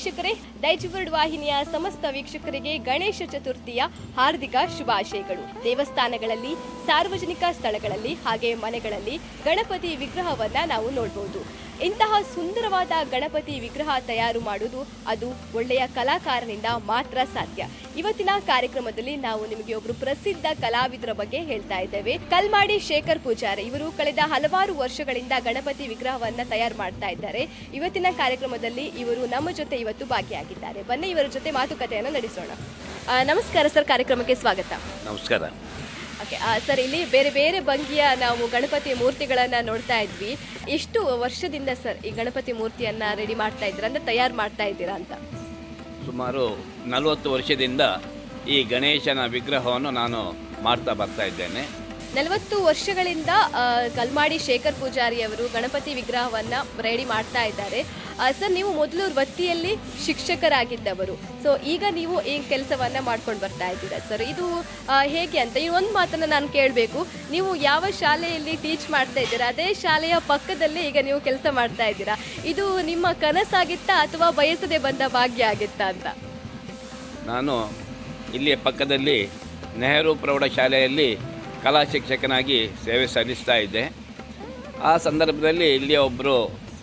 ವೀಕ್ಷಕರೇ ದೈಜುವರ್ಡ್ ವಾಹಿನಿಯ ಸಮಸ್ತ ವೀಕ್ಷಕರಿಗೆ ಗಣೇಶ ಚತುರ್ಥಿಯ ಹಾರ್ದಿಕ ಶುಭಾಶಯಗಳು ದೇವಸ್ಥಾನಗಳಲ್ಲಿ ಸಾರ್ವಜನಿಕ ಸ್ಥಳಗಳಲ್ಲಿ ಹಾಗೆ ಮನೆಗಳಲ್ಲಿ ಗಣಪತಿ ವಿಗ್ರಹವನ್ನ ನಾವು ನೋಡಬಹುದು ಇಂತಹ ಸುಂದರವಾದ ಗಣಪತಿ ವಿಗ್ರಹ ತಯಾರು ಮಾಡುವುದು ಅದು ಒಳ್ಳೆಯ ಕಲಾಕಾರನಿಂದ ಮಾತ್ರ ಸಾಧ್ಯ ಇವತ್ತಿನ ಕಾರ್ಯಕ್ರಮದಲ್ಲಿ ನಾವು ನಿಮಗೆ ಒಬ್ರು ಪ್ರಸಿದ್ಧ ಕಲಾವಿದರ ಬಗ್ಗೆ ಹೇಳ್ತಾ ಇದ್ದೇವೆ ಕಲ್ಮಾಡಿ ಶೇಖರ್ ಪೂಜಾರಿ ಇವರು ಕಳೆದ ಹಲವಾರು ವರ್ಷಗಳಿಂದ ಗಣಪತಿ ವಿಗ್ರಹವನ್ನ ತಯಾರು ಮಾಡ್ತಾ ಇದ್ದಾರೆ ಇವತ್ತಿನ ಕಾರ್ಯಕ್ರಮದಲ್ಲಿ ಇವರು ನಮ್ಮ ಜೊತೆ ಇವತ್ತು ಭಾಗಿಯಾಗಿದ್ದಾರೆ ಬನ್ನಿ ಇವರ ಜೊತೆ ಮಾತುಕತೆಯನ್ನು ನಡೆಸೋಣ ಆ, ನಮಸ್ಕಾರ ಸರ್ ಕಾರ್ಯಕ್ರಮಕ್ಕೆ ಸ್ವಾಗತ ನಮಸ್ಕಾರ ಓಕೆ ಸರ್ ಇಲ್ಲಿ ಬೇರೆ ಬೇರೆ ಭಂಗಿಯ ನಾವು ಗಣಪತಿ ಮೂರ್ತಿಗಳನ್ನ ನೋಡ್ತಾ ಇದ್ವಿ ಎಷ್ಟು ವರ್ಷದಿಂದ ಸರ್ ಈ ಗಣಪತಿ ಮೂರ್ತಿಯನ್ನ ರೆಡಿ ಮಾಡ್ತಾ ಇದ್ದೀರಾ ಅಂದ್ರೆ ತಯಾರು ಮಾಡ್ತಾ ಇದ್ದೀರಾ ಅಂತ ಸುಮಾರು ನಲವತ್ತು ವರ್ಷದಿಂದ ಈ ಗಣೇಶನ ವಿಗ್ರಹವನ್ನು ನಾನು ಮಾಡ್ತಾ ಬರ್ತಾ ಇದ್ದೇನೆ ನಲವತ್ತು ವರ್ಷಗಳಿಂದ ಆ, ಕಲ್ಮಾಡಿ ಶೇಖರ್ ಪೂಜಾರಿ ಅವರು ಗಣಪತಿ ವಿಗ್ರಹವನ್ನ ರೆಡಿ ಮಾಡ್ತಾ ಇದ್ದಾರೆ ಆ, ಸರ್ ನೀವು ಮೊದಲು ವೃತ್ತಿಯಲ್ಲಿ ಶಿಕ್ಷಕರಾಗಿದ್ದವರು ಸೊ ಈಗ ನೀವು ಈ ಕೆಲಸವನ್ನ ಮಾಡ್ಕೊಂಡು ಬರ್ತಾ ಇದ್ದೀರಾ ಸರ್ ಇದು ಆ, ಹೇಗೆ ಅಂತ ಈ ಒಂದು ಮಾತನ್ನ ನಾನು ಕೇಳಬೇಕು ನೀವು ಯಾವ ಶಾಲೆಯಲ್ಲಿ ಟೀಚ್ ಮಾಡ್ತಾ ಇದ್ದೀರಾ ಅದೇ ಶಾಲೆಯ ಪಕ್ಕದಲ್ಲೇ ಈಗ ನೀವು ಕೆಲಸ ಮಾಡ್ತಾ ಇದ್ದೀರಾ ಇದು ನಿಮ್ಮ ಕನಸಾಗಿತ್ತಾ ಅಥವಾ ಬಯಸದೆ ಬಂದ ಭಾಗ್ಯ ಆಗಿತ್ತಾ ಅಂತ ನಾನು ಇಲ್ಲಿಯ ಪಕ್ಕದಲ್ಲಿ ನೆಹರು ಪ್ರೌಢಶಾಲೆಯಲ್ಲಿ ಕಲಾ ಶಿಕ್ಷಕನಾಗಿ ಸೇವೆ ಸಲ್ಲಿಸ್ತಾ ಇದ್ದೆ ಆ ಸಂದರ್ಭದಲ್ಲಿ ಇಲ್ಲಿಯ ಒಬ್ಬರು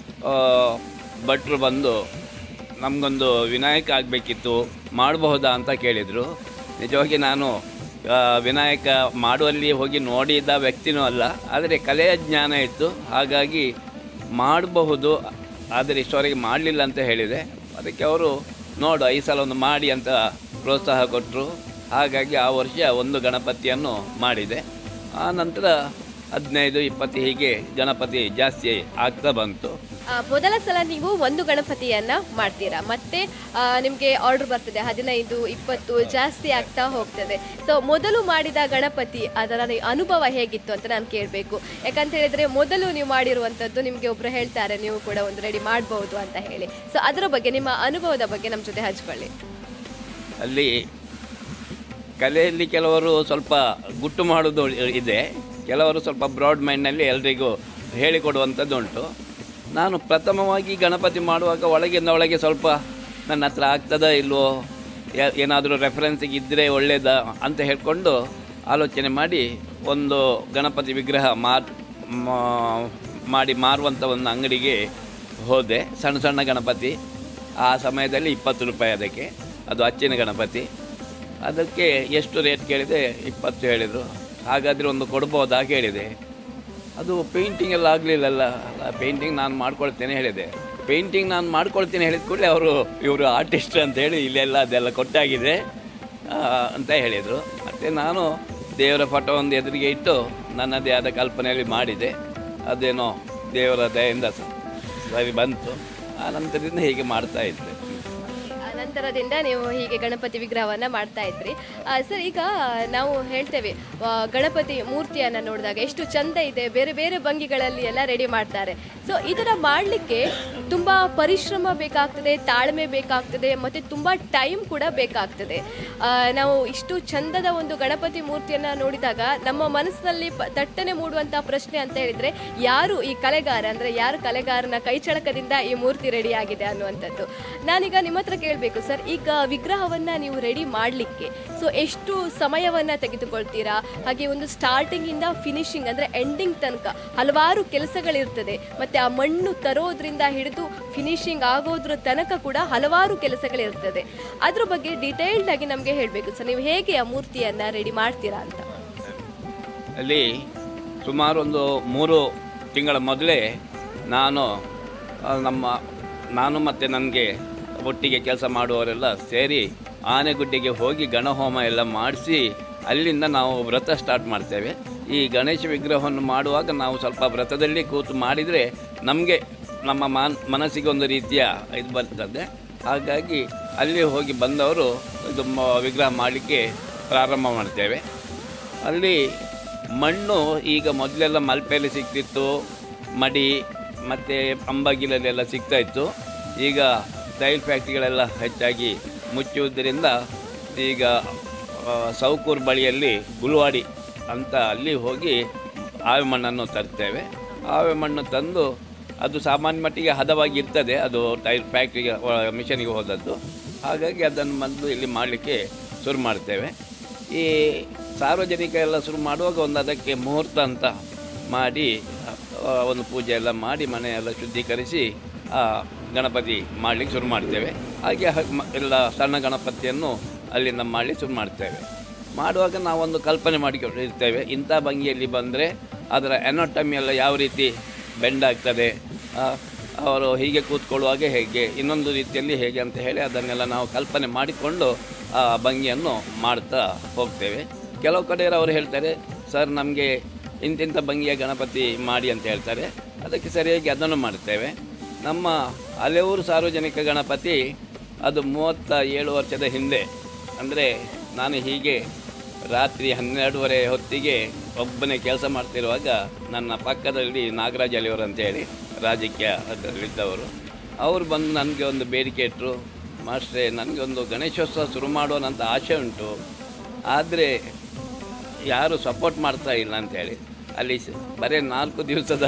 ಭಟ್ರು ಬಂದು ನಮಗೊಂದು ವಿನಾಯಕ ಆಗಬೇಕಿತ್ತು ಮಾಡಬಹುದಾ ಅಂತ ಕೇಳಿದರು ನಿಜವಾಗಿ ನಾನು ಆ, ವಿನಾಯಕ ಮಾಡುವಲ್ಲಿ ಹೋಗಿ ನೋಡಿದ ವ್ಯಕ್ತಿನೂ ಅಲ್ಲ ಆದರೆ ಕಲೆಯ ಜ್ಞಾನ ಇತ್ತು ಹಾಗಾಗಿ ಮಾಡಬಹುದು ಆದರೆ ಇಷ್ಟವರೆಗೆ ಮಾಡಲಿಲ್ಲ ಅಂತ ಹೇಳಿದೆ ಅದಕ್ಕೆ ಅವರು ನೋಡು ಈ ಸಲ ಒಂದು ಮಾಡಿ ಅಂತ ಪ್ರೋತ್ಸಾಹ ಕೊಟ್ಟರು ಹಾಗಾಗಿ ಆ ವರ್ಷ ಒಂದು ಗಣಪತಿಯನ್ನು ಮಾಡಿದೆ ಆ ನಂತರ ಹದಿನೈದು ಇಪ್ಪತ್ತು ಹೀಗೆ ಗಣಪತಿ ಜಾಸ್ತಿ ಆಗ್ತಾ ಬಂತು ಆ, ಮೊದಲ ಸಲ ನೀವು ಒಂದು ಗಣಪತಿಯನ್ನ ಮಾಡ್ತೀರಾ ಮತ್ತೆ ಆ, ನಿಮ್ಗೆ ಆರ್ಡರ್ ಬರ್ತದೆ ಹದಿನೈದು ಇಪ್ಪತ್ತು ಜಾಸ್ತಿ ಆಗ್ತಾ ಹೋಗ್ತದೆ ಸೊ ಮೊದಲು ಮಾಡಿದ ಗಣಪತಿ ಅದರ ನಿ- ಅನುಭವ ಹೇಗಿತ್ತು ಅಂತ ನಾನು ಕೇಳಬೇಕು ಯಾಕಂತ ಹೇಳಿದ್ರೆ ಮೊದಲು ನೀವು ಮಾಡಿರುವಂತದ್ದು ನಿಮ್ಗೆ ಒಬ್ರು ಹೇಳ್ತಾರೆ ನೀವು ಕೂಡ ಒಂದು ರೆಡಿ ಮಾಡಬಹುದು ಅಂತ ಹೇಳಿ ಸೊ ಅದರ ಬಗ್ಗೆ ನಿಮ್ಮ ಅನುಭವದ ಬಗ್ಗೆ ನಮ್ಮ ಜೊತೆ ಹಂಚ್ಕೊಳ್ಳಿ ಅಲ್ಲಿ ಕಲೆಯಲ್ಲಿ ಕೆಲವರು ಸ್ವಲ್ಪ ಗುಟ್ಟು ಮಾಡೋದು ಇದೆ ಕೆಲವರು ಸ್ವಲ್ಪ ಬ್ರಾಡ್ ಮೈಂಡ್ನಲ್ಲಿ ಎಲ್ರಿಗೂ ಹೇಳಿಕೊಡುವಂಥದ್ದು ಉಂಟು ನಾನು ಪ್ರಥಮವಾಗಿ ಗಣಪತಿ ಮಾಡುವಾಗ ಒಳಗಿಂದ ಒಳಗೆ ಸ್ವಲ್ಪ ನನ್ನ ಹತ್ರ ಆಗ್ತದಾ ಇಲ್ವೋ ಯಾ- ಏನಾದರೂ ರೆಫರೆನ್ಸಿಗೆ ಇದ್ದರೆ ಒಳ್ಳೆಯದಾ ಅಂತ ಹೇಳ್ಕೊಂಡು ಆಲೋಚನೆ ಮಾಡಿ ಒಂದು ಗಣಪತಿ ವಿಗ್ರಹ ಮಾರ್ ಮಾ- ಮಾಡಿ ಮಾರುವಂಥ ಒಂದು ಅಂಗಡಿಗೆ ಹೋದೆ ಸಣ್ಣ ಸಣ್ಣ ಗಣಪತಿ ಆ ಸಮಯದಲ್ಲಿ ಇಪ್ಪತ್ತು ರೂಪಾಯಿ ಅದಕ್ಕೆ ಅದು ಅಚ್ಚಿನ ಗಣಪತಿ ಅದಕ್ಕೆ ಎಷ್ಟು ರೇಟ್ ಕೇಳಿದೆ ಇಪ್ಪತ್ತು ಹೇಳಿದರು ಹಾಗಾದರೆ ಒಂದು ಕೊಡ್ಬೋದಾ ಕೇಳಿದೆ ಅದು ಪೇಂಟಿಂಗ್ ಎಲ್ಲ ಆಗಲಿಲ್ಲಲ್ಲ ಪೇಂಟಿಂಗ್ ನಾನು ಮಾಡ್ಕೊಳ್ತೇನೆ ಹೇಳಿದೆ ಪೇಂಟಿಂಗ್ ನಾನು ಮಾಡ್ಕೊಳ್ತೀನಿ ಹೇಳಿದ ಕೂಡಲೇ ಅವರು ಇವರು ಆರ್ಟಿಸ್ಟ್ ಅಂತ ಹೇಳಿ ಇಲ್ಲೆಲ್ಲ ಅದೆಲ್ಲ ಕೊಟ್ಟಾಗಿದೆ ಆ, ಅಂತ ಹೇಳಿದರು ಮತ್ತು ನಾನು ದೇವರ ಫೋಟೋ ಒಂದು ಎದುರಿಗೆ ಇಟ್ಟು ನನ್ನದೇ ಆದ ಕಲ್ಪನೆಯಲ್ಲಿ ಮಾಡಿದೆ ಅದೇನೋ ದೇವರ ದಯೆಯಿಂದ ಸ- ಸರಿ ಬಂತು ಆ ನಂತರದಿಂದ ಹೀಗೆ ಮಾಡ್ತಾ ಇದ್ದೆ ಆ ನಂತರದಿಂದ ನೀವು ಹೀಗೆ ಗಣಪತಿ ವಿಗ್ರಹವನ್ನ ಮಾಡ್ತಾ ಇದ್ರಿ ಆ, ಸರ್ ಈಗ ನಾವು ಹೇಳ್ತೇವೆ ಆ, ಗಣಪತಿ ಮೂರ್ತಿಯನ್ನ ನೋಡಿದಾಗ ಎಷ್ಟು ಚಂದ ಇದೆ ಬೇರೆ ಬೇರೆ ಭಂಗಿಗಳಲ್ಲಿ ಎಲ್ಲ ರೆಡಿ ಮಾಡ್ತಾರೆ ಸೊ ಇದನ್ನ ಮಾಡಲಿಕ್ಕೆ ತುಂಬಾ ಪರಿಶ್ರಮ ಬೇಕಾಗ್ತದೆ ತಾಳ್ಮೆ ಬೇಕಾಗ್ತದೆ ಮತ್ತೆ ತುಂಬಾ ಟೈಮ್ ಕೂಡ ಬೇಕಾಗ್ತದೆ ಆ, ನಾವು ಇಷ್ಟು ಚಂದದ ಒಂದು ಗಣಪತಿ ಮೂರ್ತಿಯನ್ನ ನೋಡಿದಾಗ ನಮ್ಮ ಮನಸ್ಸಿನಲ್ಲಿ ಪ- ತಟ್ಟನೆ ಮೂಡುವಂತ ಪ್ರಶ್ನೆ ಅಂತ ಹೇಳಿದ್ರೆ ಯಾರು ಈ ಕಲೆಗಾರ ಅಂದ್ರೆ ಯಾರು ಕಲೆಗಾರನ ಕೈಚಳಕದಿಂದ ಈ ಮೂರ್ತಿ ರೆಡಿ ಆಗಿದೆ ಅನ್ನುವಂಥದ್ದು ನಾನೀಗ ನಿಮ್ಮ ಹತ್ರ ಕೇಳಬೇಕು ಸರ್ ಈಗ ವಿಗ್ರಹವನ್ನ ನೀವು ರೆಡಿ ಮಾಡಲಿಕ್ಕೆ ಸೊ ಎಷ್ಟು ಸಮಯವನ್ನ ತೆಗೆದುಕೊಳ್ತೀರಾ ಹಾಗೆ ಒಂದು ಸ್ಟಾರ್ಟಿಂಗ್ ಇಂದ ಫಿನಿಶಿಂಗ್ ಅಂದ್ರೆ ಎಂಡಿಂಗ್ ತನಕ ಹಲವಾರು ಕೆಲಸಗಳಿರ್ತದೆ ಮತ್ತೆ ಆ ಮಣ್ಣು ತರೋದ್ರಿಂದ ಹಿಡಿದು ಫಿನಿಶಿಂಗ್ ಆಗೋದ್ರ ತನಕ ಕೂಡ ಹಲವಾರು ಕೆಲಸಗಳಿರ್ತದೆ ಅದ್ರ ಬಗ್ಗೆ ಡೀಟೇಲ್ಡ್ ಆಗಿ ನಮಗೆ ಹೇಳಬೇಕು ಸರ್ ನೀವು ಹೇಗೆ ಆ ಮೂರ್ತಿಯನ್ನ ರೆಡಿ ಮಾಡ್ತೀರಾ ಅಂತ ಅಲ್ಲಿ ಸುಮಾರು ಒಂದು ಮೂರು ತಿಂಗಳ ಮೊದಲೇ ನಾನು ಆ, ನಮ್ಮ ನಾನು ಮತ್ತು ನನಗೆ ಒಟ್ಟಿಗೆ ಕೆಲಸ ಮಾಡುವವರೆಲ್ಲ ಸೇರಿ ಆನೆಗುಡ್ಡೆಗೆ ಹೋಗಿ ಗಣಹೋಮ ಎಲ್ಲ ಮಾಡಿಸಿ ಅಲ್ಲಿಂದ ನಾವು ವ್ರತ ಸ್ಟಾರ್ಟ್ ಮಾಡ್ತೇವೆ ಈ ಗಣೇಶ ವಿಗ್ರಹವನ್ನು ಮಾಡುವಾಗ ನಾವು ಸ್ವಲ್ಪ ವ್ರತದಲ್ಲಿ ಕೂತು ಮಾಡಿದರೆ ನಮಗೆ ನಮ್ಮ ಮಾನ್ ಮನಸ್ಸಿಗೆ ಒಂದು ರೀತಿಯ ಇದು ಬರ್ತದೆ ಹಾಗಾಗಿ ಅಲ್ಲಿ ಹೋಗಿ ಬಂದವರು ಇದು ಮ- ವಿಗ್ರಹ ಮಾಡಲಿಕ್ಕೆ ಪ್ರಾರಂಭ ಮಾಡ್ತೇವೆ ಅಲ್ಲಿ ಮಣ್ಣು ಈಗ ಮೊದಲೆಲ್ಲ ಮಲ್ಪೆಯಲ್ಲಿ ಸಿಗ್ತಿತ್ತು ಮಡಿ ಮತ್ತು ಅಂಬಗಿಲಲ್ಲೆಲ್ಲ ಸಿಗ್ತಾ ಇತ್ತು ಈಗ ಟೈಲ್ ಫ್ಯಾಕ್ಟ್ರಿಗಳೆಲ್ಲ ಹೆಚ್ಚಾಗಿ ಮುಚ್ಚುವುದರಿಂದ ಈಗ ಆ, ಸೌಕೂರ್ ಬಳಿಯಲ್ಲಿ ಗುಲ್ವಾಡಿ ಅಂತ ಅಲ್ಲಿ ಹೋಗಿ ಆವೆ ಮಣ್ಣನ್ನು ತರ್ತೇವೆ ಆವೆ ಮಣ್ಣು ತಂದು ಅದು ಸಾಮಾನ್ಯ ಮಟ್ಟಿಗೆ ಹದವಾಗಿ ಇರ್ತದೆ ಅದು ಟೈರ್ ಫ್ಯಾಕ್ಟ್ರಿಗೆ ಮಿಷನಿಗೆ ಹೋದದ್ದು ಹಾಗಾಗಿ ಅದನ್ನು ಮೊದಲು ಇಲ್ಲಿ ಮಾಡಲಿಕ್ಕೆ ಶುರು ಮಾಡ್ತೇವೆ ಈ ಸಾರ್ವಜನಿಕ ಎಲ್ಲ ಶುರು ಮಾಡುವಾಗ ಒಂದು ಅದಕ್ಕೆ ಮುಹೂರ್ತ ಅಂತ ಮಾಡಿ ಆ, ಒಂದು ಪೂಜೆ ಎಲ್ಲ ಮಾಡಿ ಮನೆಯೆಲ್ಲ ಶುದ್ಧೀಕರಿಸಿ ಆ ಗಣಪತಿ ಮಾಡಲಿಕ್ಕೆ ಶುರು ಮಾಡ್ತೇವೆ ಹಾಗೆ ಹ- ಮ- ಎಲ್ಲ ಸಣ್ಣ ಗಣಪತಿಯನ್ನು ಅಲ್ಲಿಂದ ಮಾಡಲಿಕ್ಕೆ ಶುರು ಮಾಡ್ತೇವೆ ಮಾಡುವಾಗ ನಾವೊಂದು ಕಲ್ಪನೆ ಮಾಡಿಕೊಂಡಿರ್ತೇವೆ ಇಂಥ ಭಂಗಿಯಲ್ಲಿ ಬಂದರೆ ಅದರ ಎನೋಟಮಿ ಎಲ್ಲ ಯಾವ ರೀತಿ ಬೆಂಡ್ ಆಗ್ತದೆ ಆ, ಅವರು ಹೀಗೆ ಕೂತ್ಕೊಳ್ಳುವಾಗ ಹೇಗೆ ಇನ್ನೊಂದು ರೀತಿಯಲ್ಲಿ ಹೇಗೆ ಅಂತ ಹೇಳಿ ಅದನ್ನೆಲ್ಲ ನಾವು ಕಲ್ಪನೆ ಮಾಡಿಕೊಂಡು ಆ ಭಂಗಿಯನ್ನು ಮಾಡ್ತಾ ಹೋಗ್ತೇವೆ ಕೆಲವು ಕಡೆಯವರು ಅವರು ಹೇಳ್ತಾರೆ ಸರ್ ನಮಗೆ ಇಂತಿಂಥ ಭಂಗಿಯ ಗಣಪತಿ ಮಾಡಿ ಅಂತ ಹೇಳ್ತಾರೆ ಅದಕ್ಕೆ ಸರಿಯಾಗಿ ಅದನ್ನು ಮಾಡ್ತೇವೆ ನಮ್ಮ ಹಲೆಯೂರು ಸಾರ್ವಜನಿಕ ಗಣಪತಿ ಅದು ಮೂವತ್ತ ಏಳು ವರ್ಷದ ಹಿಂದೆ ಅಂದರೆ ನಾನು ಹೀಗೆ ರಾತ್ರಿ ಹನ್ನೆರಡೂವರೆ ಹೊತ್ತಿಗೆ ಒಬ್ಬನೇ ಕೆಲಸ ಮಾಡ್ತಿರುವಾಗ ನನ್ನ ಪಕ್ಕದಲ್ಲಿ ನಾಗರಾಜ್ ಅಲಿಯವರು ಅಂತೇಳಿ ರಾಜಕೀಯದಲ್ಲಿದ್ದವರು ಅವರು ಬಂದು ನನಗೆ ಒಂದು ಬೇಡಿಕೆ ಇಟ್ಟರು ಮಾಸ್ಟ್ರೇ ನನಗೆ ಒಂದು ಗಣೇಶೋತ್ಸವ ಶುರು ಮಾಡೋಣಂತ ಆಸೆ ಉಂಟು ಆದರೆ ಯಾರು ಸಪೋರ್ಟ್ ಮಾಡ್ತಾ ಇಲ್ಲ ಅಂತೇಳಿ ಅಲ್ಲಿ ಸ- ಬರೀ ನಾಲ್ಕು ದಿವಸದ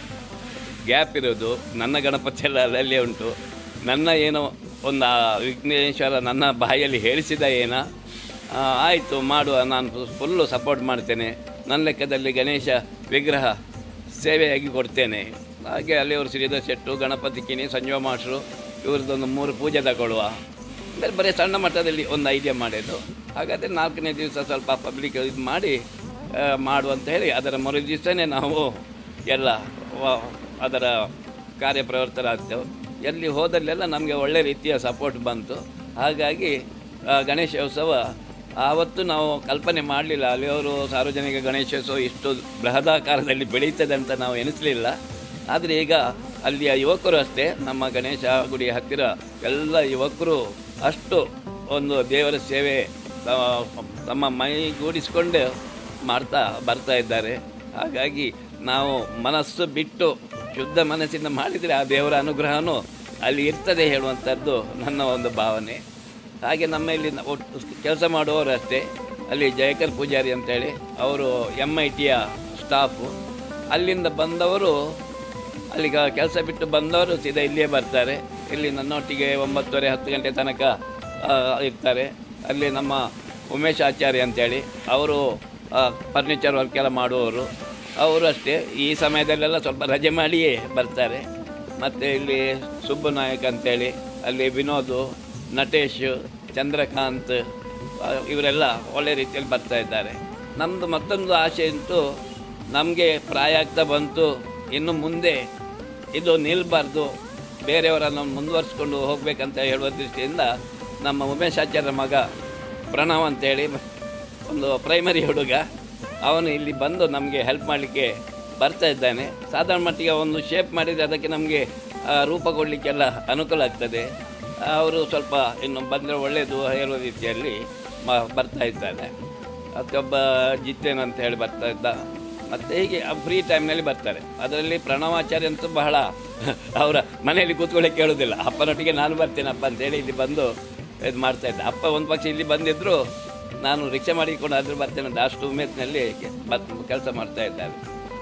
ಗ್ಯಾಪ್ ಇರೋದು ನನ್ನ ಗಣಪತಿ ಎಲ್ಲ ಅಲ್ಲಲ್ಲೇ ಉಂಟು ನನ್ನ ಏನೋ ಒಂದು ಆ ವಿಘ್ನೇಶ್ವರ ನನ್ನ ಬಾಯಲ್ಲಿ ಹೇಳಿಸಿದ ಏನ ಆ, ಆಯಿತು ಮಾಡುವ ನಾನು ಫುಲ್ಲು ಸಪೋರ್ಟ್ ಮಾಡ್ತೇನೆ ನನ್ನ ಲೆಕ್ಕದಲ್ಲಿ ಗಣೇಶ ವಿಗ್ರಹ ಸೇವೆಯಾಗಿ ಕೊಡ್ತೇನೆ ಹಾಗೆ ಅಲ್ಲಿಯವರು ಶ್ರೀಧರ್ ಶೆಟ್ಟು ಗಣಪತಿ ಕಿನಿ ಸಂಜೀವ ಮಾಸ್ಟ್ರು ಇವ್ರದ್ದೊಂದು ಮೂರು ಪೂಜೆ ತಗೊಳ್ಳುವ ಅಂದರೆ ಬರೀ ಸಣ್ಣ ಮಟ್ಟದಲ್ಲಿ ಒಂದು ಐಡಿಯಾ ಮಾಡಿದ್ದು ಹಾಗಾದರೆ ನಾಲ್ಕನೇ ದಿವಸ ಸ್ವಲ್ಪ ಪಬ್ಲಿಕ್ ಇದು ಮಾಡಿ ಆ, ಮಾಡುವಂತ ಹೇಳಿ ಅದರ ಮರು ದಿವಸನೇ ನಾವು ಎಲ್ಲ ವ- ಅದರ ಕಾರ್ಯಪ್ರವರ್ತರಾಗ್ತೇವೆ ಎಲ್ಲಿ ಹೋದಲ್ಲೆಲ್ಲ ನಮಗೆ ಒಳ್ಳೆ ರೀತಿಯ ಸಪೋರ್ಟ್ ಬಂತು ಹಾಗಾಗಿ ಆ, ಗಣೇಶೋತ್ಸವ ಆವತ್ತು ನಾವು ಕಲ್ಪನೆ ಮಾಡಲಿಲ್ಲ ಅಲ್ಲಿಯವರು ಸಾರ್ವಜನಿಕ ಗಣೇಶೋತ್ಸವ ಇಷ್ಟು ಬೃಹದಾಕಾರದಲ್ಲಿ ಬೆಳೀತದೆ ಅಂತ ನಾವು ಎನಿಸಲಿಲ್ಲ ಆದರೆ ಈಗ ಅಲ್ಲಿಯ ಯುವಕರು ಅಷ್ಟೇ ನಮ್ಮ ಗಣೇಶ ಗುಡಿ ಹತ್ತಿರ ಎಲ್ಲ ಯುವಕರು ಅಷ್ಟು ಒಂದು ದೇವರ ಸೇವೆ ಆ, ತಮ್ಮ ಮೈಗೂಡಿಸಿಕೊಂಡು ಮಾಡ್ತಾ ಬರ್ತಾ ಇದ್ದಾರೆ ಹಾಗಾಗಿ ನಾವು ಮನಸ್ಸು ಬಿಟ್ಟು ಶುದ್ಧ ಮನಸ್ಸಿಂದ ಮಾಡಿದರೆ ಆ ದೇವರ ಅನುಗ್ರಹನೂ ಅಲ್ಲಿ ಇರ್ತದೆ ಹೇಳುವಂಥದ್ದು ನನ್ನ ಒಂದು ಭಾವನೆ ಹಾಗೆ ನಮ್ಮ ಇಲ್ಲಿ ನ- ಒಟ್ಟು ಕೆಲಸ ಮಾಡುವವರು ಅಷ್ಟೇ ಅಲ್ಲಿ ಜಯಕರ್ ಪೂಜಾರಿ ಅಂತೇಳಿ ಅವರು ಎಮ್ ಐ ಟಿಯ ಸ್ಟಾಫು ಅಲ್ಲಿಂದ ಬಂದವರು ಅಲ್ಲಿಗ ಕೆಲಸ ಬಿಟ್ಟು ಬಂದವರು ಸೀದಾ ಇಲ್ಲಿಯೇ ಬರ್ತಾರೆ ಇಲ್ಲಿ ನನ್ನೊಟ್ಟಿಗೆ ಒಂಬತ್ತುವರೆ ಹತ್ತು ಗಂಟೆ ತನಕ ಆ, ಇರ್ತಾರೆ ಅಲ್ಲಿ ನಮ್ಮ ಉಮೇಶ್ ಆಚಾರ್ಯ ಅಂತೇಳಿ ಅವರು ಫರ್ನಿಚರ್ ವರ್ಕ್ ಎಲ್ಲ ಮಾಡುವವರು ಅವರು ಅಷ್ಟೇ ಈ ಸಮಯದಲ್ಲೆಲ್ಲ ಸ್ವಲ್ಪ ರಜೆ ಮಾಡಿಯೇ ಬರ್ತಾರೆ ಮತ್ತು ಇಲ್ಲಿ ಸುಬ್ಬು ನಾಯಕ್ ಅಂತೇಳಿ ಅಲ್ಲಿ ವಿನೋದ್ ನಟೇಶ್ ಚಂದ್ರಕಾಂತ್ ಆ, ಇವರೆಲ್ಲ ಒಳ್ಳೆ ರೀತಿಯಲ್ಲಿ ಬರ್ತಾ ಇದ್ದಾರೆ ನಮ್ಮದು ಮತ್ತೊಂದು ಆಸೆ ಉಂಟು ನಮಗೆ ಪ್ರಾಯ ಆಗ್ತಾ ಬಂತು ಇನ್ನು ಮುಂದೆ ಇದು ನಿಲ್ಲಬಾರ್ದು ಬೇರೆಯವರನ್ನು ಮುಂದುವರಿಸ್ಕೊಂಡು ಹೋಗಬೇಕಂತ ಹೇಳುವ ದೃಷ್ಟಿಯಿಂದ ನಮ್ಮ ಉಮೇಶ್ ಆಚಾರ್ಯ ಮಗ ಪ್ರಣವ್ ಅಂತೇಳಿ ಒಂದು ಪ್ರೈಮರಿ ಹುಡುಗ ಅವನು ಇಲ್ಲಿ ಬಂದು ನಮಗೆ ಹೆಲ್ಪ್ ಮಾಡಲಿಕ್ಕೆ ಬರ್ತಾ ಇದ್ದಾನೆ ಸಾಧಾರಣ ಮಟ್ಟಿಗೆ ಒಂದು ಶೇಪ್ ಮಾಡಿದರೆ ಅದಕ್ಕೆ ನಮಗೆ ರೂಪ ಕೊಡಲಿಕ್ಕೆಲ್ಲ ಅನುಕೂಲ ಆಗ್ತದೆ ಅವರು ಸ್ವಲ್ಪ ಇನ್ನು ಬಂದರೆ ಒಳ್ಳೆಯದು ಹೇಳುವ ರೀತಿಯಲ್ಲಿ ಮ ಬರ್ತಾ ಇದ್ದಾರೆ ಮತ್ತೊಬ್ಬ ಜಿತೇನ್ ಅಂತ ಹೇಳಿ ಬರ್ತಾ ಇದ್ದ ಮತ್ತು ಹೀಗೆ ಫ್ರೀ ಟೈಮ್ನಲ್ಲಿ ಬರ್ತಾರೆ ಅದರಲ್ಲಿ ಪ್ರಣವಾಚಾರ್ಯ ಅಂತೂ ಬಹಳ ಅವರ ಮನೆಯಲ್ಲಿ ಕೂತ್ಕೊಳ್ಳಿಕ್ಕೆ ಕೇಳೋದಿಲ್ಲ ಅಪ್ಪನೊಟ್ಟಿಗೆ ನಾನು ಬರ್ತೇನಪ್ಪ ಅಂತೇಳಿ ಇಲ್ಲಿ ಬಂದು ಇದು ಮಾಡ್ತಾ ಇದ್ದೆ ಅಪ್ಪ ಒಂದು ಪಕ್ಷ ಇಲ್ಲಿ ಬಂದಿದ್ದರು ನಾನು ರಿಕ್ಷಾ ಮಾಡಿಕೊಂಡು ಆದರೂ ಬರ್ತೇನೆ ಅಂತ ಅಷ್ಟು ಉಮೇತ್ನಲ್ಲಿ ಕೆಲಸ ಮಾಡ್ತಾ ಇದ್ದಾರೆ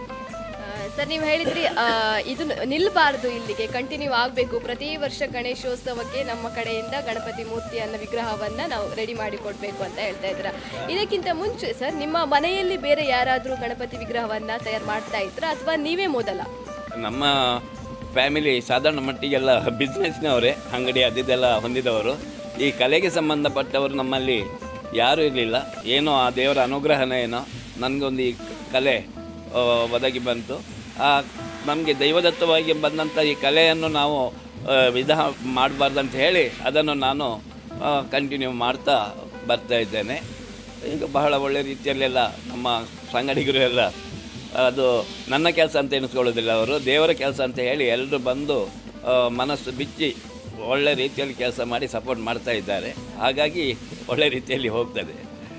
ಸರ್ ನೀವು ಹೇಳಿದ್ರಿ ಆ, ಇದು ನಿಲ್ಬಾರ್ದು ಇಲ್ಲಿಗೆ ಕಂಟಿನ್ಯೂ ಆಗಬೇಕು ಪ್ರತಿ ವರ್ಷ ಗಣೇಶೋತ್ಸವಕ್ಕೆ ನಮ್ಮ ಕಡೆಯಿಂದ ಗಣಪತಿ ಮೂರ್ತಿಯನ್ನ ವಿಗ್ರಹವನ್ನ ನಾವು ರೆಡಿ ಮಾಡಿ ಕೊಡಬೇಕು ಅಂತ ಹೇಳ್ತಾ ಇದ್ರ ಇದಕ್ಕಿಂತ ಮುಂಚೆ ಸರ್ ನಿಮ್ಮ ಮನೆಯಲ್ಲಿ ಬೇರೆ ಯಾರಾದರೂ ಗಣಪತಿ ವಿಗ್ರಹವನ್ನ ತಯಾರು ಮಾಡ್ತಾ ಇದ್ರ ಅಥವಾ ನೀವೇ ಮೊದಲ ನಮ್ಮ ಫ್ಯಾಮಿಲಿ ಸಾಧಾರಣ ಮಟ್ಟಿಗೆಲ್ಲ ಬಿಸ್ನೆಸ್ನವರೇ ಅಂಗಡಿ ಅದಿದೆಲ್ಲ ಹೊಂದಿದವರು ಈ ಕಲೆಗೆ ಸಂಬಂಧಪಟ್ಟವರು ನಮ್ಮಲ್ಲಿ ಯಾರೂ ಇರಲಿಲ್ಲ ಏನೋ ಆ ದೇವರ ಅನುಗ್ರಹನ ಏನೋ ನನಗೊಂದು ಈ ಕಲೆ ಆ, ಒದಗಿ ಬಂತು ಆ ನಮಗೆ ದೈವದತ್ತವಾಗಿ ಬಂದಂಥ ಈ ಕಲೆಯನ್ನು ನಾವು ಆ, ವಿಧ ಮಾಡಬಾರ್ದಂತ ಹೇಳಿ ಅದನ್ನು ನಾನು ಕಂಟಿನ್ಯೂ ಮಾಡ್ತಾ ಬರ್ತಾ ಇದ್ದೇನೆ ಈಗ ಬಹಳ ಒಳ್ಳೆ ರೀತಿಯಲ್ಲೆಲ್ಲ ನಮ್ಮ ಸಂಗಡಿಗರು ಎಲ್ಲ ಅದು ನನ್ನ ಕೆಲಸ ಅಂತ ಎನಿಸ್ಕೊಳ್ಳೋದಿಲ್ಲ ಅವರು ದೇವರ ಕೆಲಸ ಅಂತ ಹೇಳಿ ಎಲ್ಲರೂ ಬಂದು ಆ, ಮನಸ್ಸು ಬಿಚ್ಚಿ ಒಳ್ಳೆ ರೀತಿಯಲ್ಲಿ ಕೆಲಸ ಮಾಡಿ ಸಪೋರ್ಟ್ ಮಾಡ್ತಾ ಇದ್ದಾರೆ ಹಾಗಾಗಿ ಒಳ್ಳೆ ರೀತಿಯಲ್ಲಿ ಹೋಗ್ತದೆ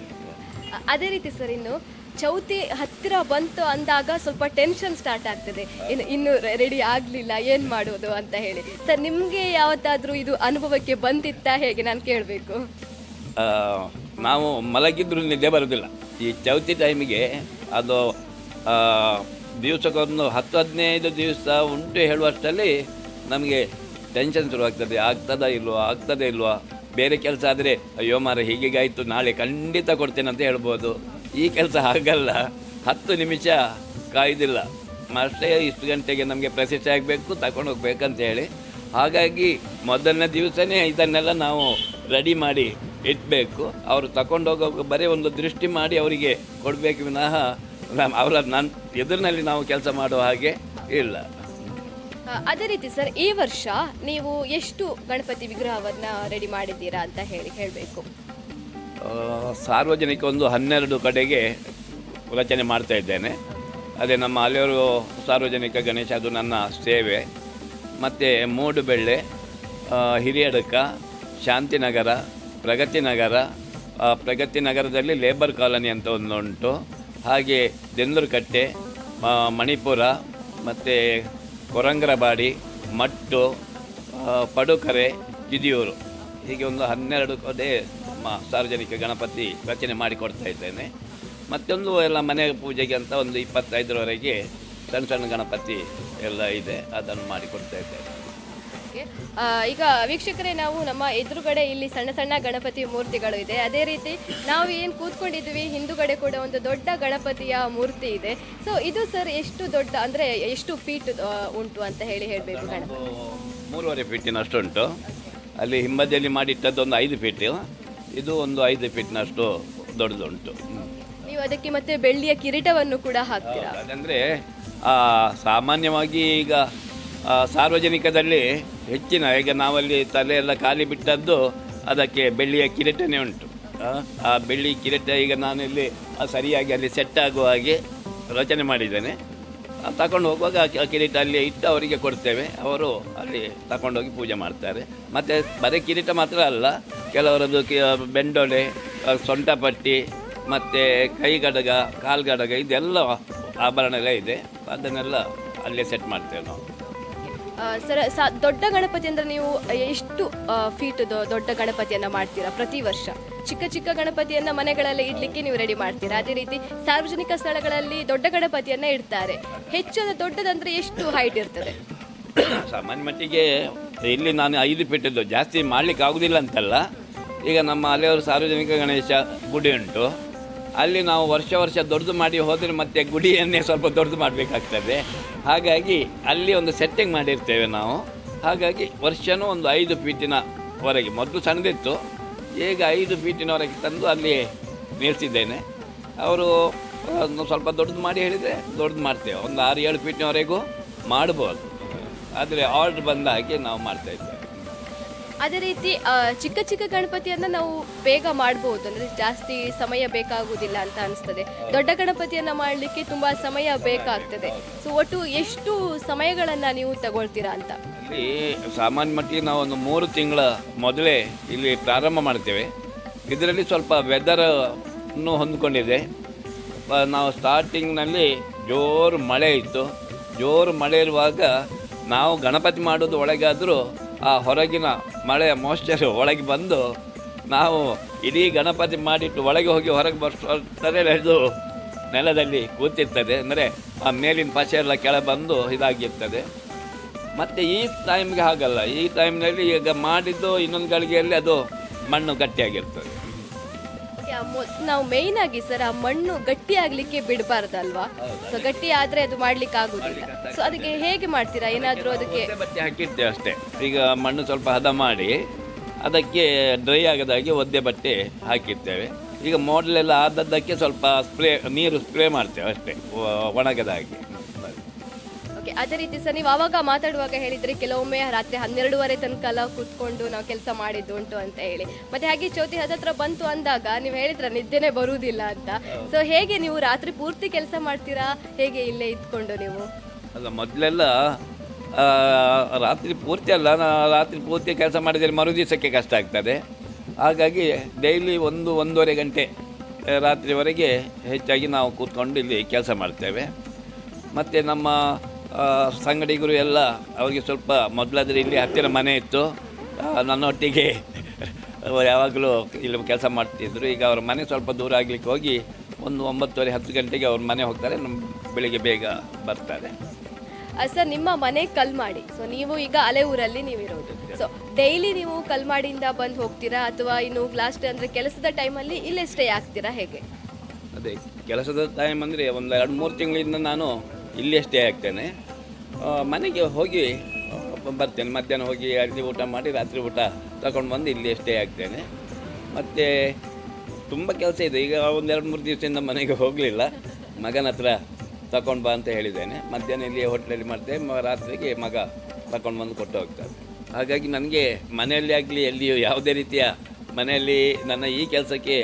ಅ- ಅದೇ ರೀತಿ ಸರ್ ಇನ್ನು ಚೌತಿ ಹತ್ತಿರ ಬಂತು ಅಂದಾಗ ಸ್ವಲ್ಪ ಟೆನ್ಷನ್ ಸ್ಟಾರ್ಟ್ ಆಗ್ತದೆ ಇನ್ನು ಇನ್ನು ರೆಡಿ ಆಗಲಿಲ್ಲ ಏನು ಮಾಡೋದು ಅಂತ ಹೇಳಿ ಸರ್ ನಿಮಗೆ ಯಾವತ್ತಾದರೂ ಇದು ಅನುಭವಕ್ಕೆ ಬಂದಿತ್ತಾ ಹೇಗೆ ನಾನು ಕೇಳಬೇಕು ಆ, ನಾವು ಮಲಗಿದ್ರು ನಿದ್ದೆ ಬರೋದಿಲ್ಲ ಈ ಚೌತಿ ಟೈಮಿಗೆ ಅದು ಆ, ದಿವಸಕ್ಕೊಂದು ಹತ್ತು ಹದಿನೈದು ದಿವಸ ಉಂಟು ಹೇಳುವಷ್ಟರಲ್ಲಿ ನಮಗೆ ಟೆನ್ಷನ್ ಶುರುವಾಗ್ತದೆ ಆಗ್ತದಾ ಇಲ್ವಾ ಆಗ್ತದೇ ಇಲ್ವಾ ಬೇರೆ ಕೆಲಸ ಆದರೆ ಅಯ್ಯೋ ಮಾರ ಹೀಗೀಗಾಯಿತು ನಾಳೆ ಖಂಡಿತ ಕೊಡ್ತೇನೆ ಅಂತ ಹೇಳ್ಬೋದು ಈ ಕೆಲಸ ಹಾಗಲ್ಲ ಹತ್ತು ನಿಮಿಷ ಕಾಯ್ದಿಲ್ಲ ಅಷ್ಟೇ ಇಷ್ಟು ಗಂಟೆಗೆ ನಮಗೆ ಪ್ರಶಸ್ತಿ ಆಗಬೇಕು ತಗೊಂಡು ಹೋಗ್ಬೇಕಂತ ಹೇಳಿ ಹಾಗಾಗಿ ಮೊದಲನೇ ದಿವಸನೇ ಇದನ್ನೆಲ್ಲ ನಾವು ರೆಡಿ ಮಾಡಿ ಇಡಬೇಕು ಅವರು ತಗೊಂಡು ಹೋಗೋ ಬರೀ ಒಂದು ದೃಷ್ಟಿ ಮಾಡಿ ಅವರಿಗೆ ಕೊಡಬೇಕು ವಿನಃ ನಮ್ಮ ಅವರ ನನ್ನ ಎದುರಿನಲ್ಲಿ ನಾವು ಕೆಲಸ ಮಾಡುವ ಹಾಗೆ ಇಲ್ಲ ಆ, ಅದೇ ರೀತಿ ಸರ್ ಈ ವರ್ಷ ನೀವು ಎಷ್ಟು ಗಣಪತಿ ವಿಗ್ರಹವನ್ನ ರೆಡಿ ಮಾಡಿದ್ದೀರಾ ಅಂತ ಹೇಳಿ ಹೇಳಬೇಕು ಆ, ಸಾರ್ವಜನಿಕ ಒಂದು ಹನ್ನೆರಡು ಕಡೆಗೆ ರಚನೆ ಮಾಡ್ತಾ ಇದ್ದೇನೆ ಅದೇ ನಮ್ಮ ಅಲೆಯವರು ಸಾರ್ವಜನಿಕ ಗಣೇಶ ಅದು ನನ್ನ ಸೇವೆ ಮತ್ತು ಮೂಡುಬೆಳ್ಳೆ ಆ, ಹಿರಿಯಡಕ ಶಾಂತಿನಗರ ಪ್ರಗತಿ ನಗರ ಆ, ಪ್ರಗತಿ ನಗರದಲ್ಲಿ ಲೇಬರ್ ಕಾಲನಿ ಅಂತ ಒಂದು ಉಂಟು ಹಾಗೆ ದೆಂದೂರುಕಟ್ಟೆ ಆ, ಮಣಿಪುರ ಮತ್ತು ಕೊರಂಗರಬಾಡಿ ಮಟ್ಟು ಆ, ಪಡುಕರೆ ಕಿದಿಯೂರು ಹೀಗೆ ಒಂದು ಹನ್ನೆರಡು ಕಡೆ ಮ ಸಾರ್ವಜನಿಕ ಗಣಪತಿ ರಚನೆ ಮಾಡಿಕೊಡ್ತಾ ಇದ್ದೇನೆ ಮತ್ತೊಂದು ಎಲ್ಲ ಮನೆ ಪೂಜೆಗೆ ಅಂತ ಒಂದು ಇಪ್ಪತ್ತೈದರವರೆಗೆ ಸಣ್ಣ ಸಣ್ಣ ಗಣಪತಿ ಎಲ್ಲ ಇದೆ ಅದನ್ನು ಮಾಡಿಕೊಡ್ತಾ ಇದ್ದೇನೆ ಓಕೆ. ಆ, ಈಗ ವೀಕ್ಷಕರೇ ನಾವು ನಮ್ಮ ಎದುರುಗಡೆ ಇಲ್ಲಿ ಸಣ್ಣ ಸಣ್ಣ ಗಣಪತಿ ಮೂರ್ತಿಗಳು ಇದೆ ಅದೇ ರೀತಿ ನಾವು ಏನು ಕೂತ್ಕೊಂಡಿದ್ವಿ ಹಿಂದುಗಡೆ ಕೂಡ ಒಂದು ದೊಡ್ಡ ಗಣಪತಿಯ ಮೂರ್ತಿ ಇದೆ ಸೊ ಇದು ಸರ್ ಎಷ್ಟು ದೊಡ್ಡ ಅಂದ್ರೆ ಎಷ್ಟು ಫೀಟ್ ಉಂಟು ಅಂತ ಹೇಳಿ ಹೇಳಬೇಕು ಗಣಪತಿ ಒಂದು ಮೂರುವರೆ ಫೀಟಿನಷ್ಟು ಉಂಟು ಅಲ್ಲಿ ಹಿಂಬದಿಯಲ್ಲಿ ಮಾಡಿಟ್ಟದ್ದು ಒಂದು ಐದು ಫೀಟ್ ಇದು ಒಂದು ಐದು ಫೀಟ್ನಷ್ಟು ದೊಡ್ಡದುಂಟು ಹ್ಮ್. ನೀವು ಅದಕ್ಕೆ ಮತ್ತೆ ಬೆಳ್ಳಿಯ ಕಿರೀಟವನ್ನು ಕೂಡ ಹಾಕ್ತೀರಾ ಅದಂದರೆ ಸಾಮಾನ್ಯವಾಗಿ ಈಗ ಆ, ಸಾರ್ವಜನಿಕದಲ್ಲಿ ಹೆಚ್ಚಿನ ಈಗ ನಾವಲ್ಲಿ ತಲೆ ಎಲ್ಲ ಖಾಲಿ ಬಿಟ್ಟದ್ದು ಅದಕ್ಕೆ ಬೆಳ್ಳಿಯ ಕಿರೀಟನೇ ಉಂಟು ಆ, ಆ ಬೆಳ್ಳಿ ಕಿರೀಟ ಈಗ ನಾನಿಲ್ಲಿ ಆ ಸರಿಯಾಗಿ ಅಲ್ಲಿ ಸೆಟ್ ಆಗುವ ಹಾಗೆ ರಚನೆ ಮಾಡಿದ್ದೇನೆ ಆ, ತಕೊಂಡು ಹೋಗುವಾಗ ಆ ಕಿ- ಆ ಕಿರೀಟ ಅಲ್ಲಿ ಇಟ್ಟು ಅವರಿಗೆ ಕೊಡ್ತೇವೆ ಅವರು ಅಲ್ಲಿ ತಗೊಂಡೋಗಿ ಪೂಜೆ ಮಾಡ್ತಾರೆ ಮತ್ತು ಬರೀ ಕಿರೀಟ ಮಾತ್ರ ಅಲ್ಲ ಕೆಲವರದ್ದು ಕಿ ಬೆಂಡೊಲೆ ಆ, ಸೊಂಟಪಟ್ಟಿ ಮತ್ತು ಕೈಗಡಗ ಕಾಲ್ಗಡಗ ಇದೆಲ್ಲ ಆಭರಣ ಎಲ್ಲ ಇದೆ ಅದನ್ನೆಲ್ಲ ಅಲ್ಲೇ ಸೆಟ್ ಮಾಡ್ತೇವೆ ನಾವು ಆ, ಸರ್ ಸಾ ದೊಡ್ಡ ಗಣಪತಿ ಅಂದ್ರೆ ನೀವು ಎಷ್ಟು ಫೀಟ್ ದೊಡ್ಡ ಗಣಪತಿಯನ್ನ ಮಾಡ್ತೀರಾ ಪ್ರತಿ ವರ್ಷ ಚಿಕ್ಕ ಚಿಕ್ಕ ಗಣಪತಿಯನ್ನ ಮನೆಗಳಲ್ಲಿ ಇಡ್ಲಿಕ್ಕೆ ನೀವು ರೆಡಿ ಮಾಡ್ತೀರಾ ಅದೇ ರೀತಿ ಸಾರ್ವಜನಿಕ ಸ್ಥಳಗಳಲ್ಲಿ ದೊಡ್ಡ ಗಣಪತಿಯನ್ನ ಇಡ್ತಾರೆ ಹೆಚ್ಚು ದೊಡ್ಡದಂದ್ರೆ ಎಷ್ಟು ಹೈಟ್ ಇರ್ತದೆ ಸಾಮಾನ್ಯ ಮಟ್ಟಿಗೆ ಇಲ್ಲಿ ನಾನು ಐದು ಫೀಟಿದ್ದು ಜಾಸ್ತಿ ಮಾಡ್ಲಿಕ್ಕೆ ಆಗುದಿಲ್ಲ ಅಂತಲ್ಲ ಈಗ ನಮ್ಮ ಅಲೆಯವರು ಸಾರ್ವಜನಿಕ ಗಣೇಶ ಗುಡಿ ಉಂಟು ಅಲ್ಲಿ ನಾವು ವರ್ಷ ವರ್ಷ ದೊಡ್ಡದು ಮಾಡಿ ಹೋದರೆ ಮತ್ತೆ ಗುಡಿಯನ್ನೇ ಸ್ವಲ್ಪ ದೊಡ್ಡದು ಮಾಡಬೇಕಾಗ್ತದೆ ಹಾಗಾಗಿ ಅಲ್ಲಿ ಒಂದು ಸೆಟ್ಟಿಂಗ್ ಮಾಡಿರ್ತೇವೆ ನಾವು ಹಾಗಾಗಿ ವರ್ಷನೂ ಒಂದು ಐದು ಫೀಟಿನವರೆಗೆ ಮೊದಲು ಸಣ್ಣದಿತ್ತು ಈಗ ಐದು ಫೀಟಿನವರೆಗೆ ತಂದು ಅಲ್ಲಿ ನಿಲ್ಲಿಸಿದ್ದೇನೆ ಅವರು ಒಂದು ಸ್ವಲ್ಪ ದೊಡ್ಡದು ಮಾಡಿ ಹೇಳಿದರೆ ದೊಡ್ಡದು ಮಾಡ್ತೇವೆ ಒಂದು ಆರು ಏಳು ಫೀಟ್ನವರೆಗೂ ಮಾಡ್ಬೋದು ಆದರೆ ಆರ್ಡ್ರ್ ಬಂದ ಹಾಗೆ ನಾವು ಮಾಡ್ತಾ ಇದ್ದೇವೆ ಅದೇ ರೀತಿ ಆ, ಚಿಕ್ಕ ಚಿಕ್ಕ ಗಣಪತಿಯನ್ನ ನಾವು ಬೇಗ ಮಾಡಬಹುದು ಅಂದ್ರೆ ಜಾಸ್ತಿ ಸಮಯ ಬೇಕಾಗುವುದಿಲ್ಲ ಅಂತ ಅನಿಸ್ತದೆ ದೊಡ್ಡ ಗಣಪತಿಯನ್ನ ಮಾಡಲಿಕ್ಕೆ ತುಂಬಾ ಸಮಯ ಬೇಕಾಗ್ತದೆ ಸೊ ಒಟ್ಟು ಎಷ್ಟು ಸಮಯಗಳನ್ನ ನೀವು ತಗೊಳ್ತೀರಾ ಅಂತ ಇಲ್ಲಿ ಸಾಮಾನ್ಯ ಮಟ್ಟಿಗೆ ನಾವು ಒಂದು ಮೂರು ತಿಂಗಳ ಮೊದಲೇ ಇಲ್ಲಿ ಪ್ರಾರಂಭ ಮಾಡ್ತೇವೆ ಇದರಲ್ಲಿ ಸ್ವಲ್ಪ ವೆದರನ್ನು ಹೊಂದ್ಕೊಂಡಿದೆ ಆ, ನಾವು ಸ್ಟಾರ್ಟಿಂಗ್ನಲ್ಲಿ ಜೋರು ಮಳೆ ಇತ್ತು ಜೋರು ಮಳೆ ಇರುವಾಗ ನಾವು ಗಣಪತಿ ಮಾಡೋದು ಒಳಗಾದರೂ ಆ ಹೊರಗಿನ ಮಳೆಯ ಮಾಯ್ಶ್ಚರ್ ಒಳಗೆ ಬಂದು ನಾವು ಇಡೀ ಗಣಪತಿ ಮಾಡಿಟ್ಟು ಒಳಗೆ ಹೋಗಿ ಹೊರಗೆ ಬರ್ತಾರೆ ಇದು ನೆಲದಲ್ಲಿ ಕೂತಿರ್ತದೆ ಅಂದರೆ ಆ ಮೇಲಿನ ಪಸೆ ಎಲ್ಲ ಕೆಳ ಬಂದು ಇದಾಗಿರ್ತದೆ ಮತ್ತು ಈ ಟೈಮ್ಗೆ ಹಾಗಲ್ಲ ಈ ಟೈಮ್ನಲ್ಲಿ ಈಗ ಮಾಡಿದ್ದು ಇನ್ನೊಂದು ಗಳಿಗೆಯಲ್ಲಿ ಅದು ಮಣ್ಣು ಗಟ್ಟಿಯಾಗಿರ್ತದೆ Okay, ಆ ಮೊದ್- ನಾವು ಮೇಯ್ನ್ ಆಗಿ ಸರ್ ಆ ಮಣ್ಣು ಗಟ್ಟಿ ಆಗ್ಲಿಕ್ಕೆ ಬಿಡಬಾರ್ದಲ್ವಾ ಸೊ ಗಟ್ಟಿ ಆದ್ರೆ ಅದು ಮಾಡ್ಲಿಕ್ಕೆ ಆಗುದಿಲ್ಲ ಸೊ ಅದಕ್ಕೆ ಹೇಗೆ ಮಾಡ್ತೀರಾ ಏನಾದ್ರೂ ಅದಕ್ಕೆ ಒದ್ದೆ ಬಟ್ಟೆ ಹಾಕಿರ್ತೇವೆ ಅಷ್ಟೇ ಈಗ ಮಣ್ಣು ಸ್ವಲ್ಪ ಹದ ಮಾಡಿ ಅದಕ್ಕೆ ಡ್ರೈ ಆಗದಾಗೆ ಒದ್ದೆ ಬಟ್ಟೆ ಹಾಕಿರ್ತೇವೆ ಈಗ ಮಾಡಲೆಲ್ಲ ಆದದ್ದಕ್ಕೆ ಸ್ವಲ್ಪ ಸ್ಪ್ರೇ ನೀರು ಸ್ಪ್ರೇ ಮಾಡ್ತೇವೆ ಅಷ್ಟೇ ಒ- ಒಣಗದ ಹಾಗೆ ಓಕೆ ಅದೇ ರೀತಿ ಸರ್ ನೀವು ಅವಾಗ ಮಾತಾಡುವಾಗ ಹೇಳಿದ್ರೆ ಕೆಲವೊಮ್ಮೆ ರಾತ್ರಿ ಹನ್ನೆರಡುವರೆ ತನಕ ಎಲ್ಲ ಕೂತ್ಕೊಂಡು ನಾವು ಕೆಲಸ ಮಾಡಿದ್ದು ಉಂಟು ಅಂತ ಹೇಳಿ ಮತ್ತೆ ಹಾಗೆ ಚೌತಿ ಹತ್ತತ್ರ ಬಂತು ಅಂದಾಗ ನೀವು ಹೇಳಿದ್ರ ನಿದ್ದೆನೆ ಬರುವುದಿಲ್ಲ ಅಂತ ಸೊ ಹೇಗೆ ನೀವು ರಾತ್ರಿ ಪೂರ್ತಿ ಕೆಲಸ ಮಾಡ್ತೀರಾ ಹೇಗೆ ಇಲ್ಲೇ ಇದ್ಕೊಂಡು ನೀವು ಅಲ್ಲ ಮೊದಲೆಲ್ಲ ರಾತ್ರಿ ಪೂರ್ತಿ ಅಲ್ಲ ನಾ ರಾತ್ರಿ ಪೂರ್ತಿ ಕೆಲಸ ಮಾಡಿದರೆ ಮರು ದಿವಸಕ್ಕೆ ಕಷ್ಟ ಆಗ್ತದೆ ಹಾಗಾಗಿ ಡೈಲಿ ಒಂದು ಒಂದೂವರೆ ಗಂಟೆ ಆ, ರಾತ್ರಿವರೆಗೆ ಹೆಚ್ಚಾಗಿ ನಾವು ಕೂತ್ಕೊಂಡು ಇಲ್ಲಿ ಕೆಲಸ ಮಾಡ್ತೇವೆ ಮತ್ತು ನಮ್ಮ ಆ, ಸಂಗಡಿಗರು ಎಲ್ಲ ಅವರಿಗೆ ಸ್ವಲ್ಪ ಮೊದಲಾದರೆ ಇಲ್ಲಿ ಹತ್ತಿರ ಮನೆ ಇತ್ತು ಆ, ನನ್ನೊಟ್ಟಿಗೆ ಅವರು ಯಾವಾಗಲೂ ಇಲ್ಲಿ ಕೆಲಸ ಮಾಡ್ತಿದ್ರು ಈಗ ಅವ್ರ ಮನೆ ಸ್ವಲ್ಪ ದೂರ ಆಗಲಿಕ್ಕೆ ಹೋಗಿ ಒಂದು ಒಂಬತ್ತುವರೆ ಹತ್ತು ಗಂಟೆಗೆ ಅವ್ರ ಮನೆ ಹೋಗ್ತಾರೆ ನಮ್ಮ ಬೆಳಿಗ್ಗೆ ಬೇಗ ಬರ್ತಾರೆ ಸರ್ ನಿಮ್ಮ ಮನೆ ಕಲ್ಮಾಡಿ ಸೊ ನೀವು ಈಗ ಅಲೆ ಊರಲ್ಲಿ ನೀವಿರೋದು ಸೊ ಡೈಲಿ ನೀವು ಕಲ್ಮಾಡಿಯಿಂದ ಬಂದು ಹೋಗ್ತೀರಾ ಅಥವಾ ಇನ್ನು ಲಾಸ್ಟ್ ಅಂದ್ರೆ ಕೆಲಸದ ಟೈಮಲ್ಲಿ ಇಲ್ಲೇ ಸ್ಟೇ ಆಗ್ತೀರಾ ಹೇಗೆ ಅದೇ ಕೆಲಸದ ಟೈಮ್ ಅಂದರೆ ಒಂದು ಎರಡು ಮೂರು ತಿಂಗಳಿಂದ ನಾನು ಇಲ್ಲೇ ಸ್ಟೇ ಆಗ್ತೇನೆ ಆ, ಮನೆಗೆ ಹೋಗಿ ಆ, ಬರ್ತೇನೆ ಮಧ್ಯಾಹ್ನ ಹೋಗಿ ಅಡುಗೆ ಊಟ ಮಾಡಿ ರಾತ್ರಿ ಊಟ ತಗೊಂಡು ಬಂದು ಇಲ್ಲೇ ಸ್ಟೇ ಆಗ್ತೇನೆ ಮತ್ತು ತುಂಬ ಕೆಲಸ ಇದೆ ಈಗ ಒಂದು ಎರಡು ಮೂರು ದಿವಸದಿಂದ ಮನೆಗೆ ಹೋಗಲಿಲ್ಲ ಮಗನ ಹತ್ರ ತಗೊಂಡು ಬಾ ಅಂತ ಹೇಳಿದ್ದೇನೆ ಮಧ್ಯಾಹ್ನ ಇಲ್ಲಿ ಹೋಟ್ಲಲ್ಲಿ ಮಾಡ್ತೇವೆ ಮ- ರಾತ್ರಿಗೆ ಮಗ ತಗೊಂಡು ಬಂದು ಕೊಟ್ಟು ಹೋಗ್ತಾರೆ ಹಾಗಾಗಿ ನನಗೆ ಮನೆಯಲ್ಲಿ ಆಗಲಿ ಎಲ್ಲಿಯೂ ಯಾವುದೇ ರೀತಿಯ ಮನೆಯಲ್ಲಿ ನನ್ನ ಈ ಕೆಲಸಕ್ಕೆ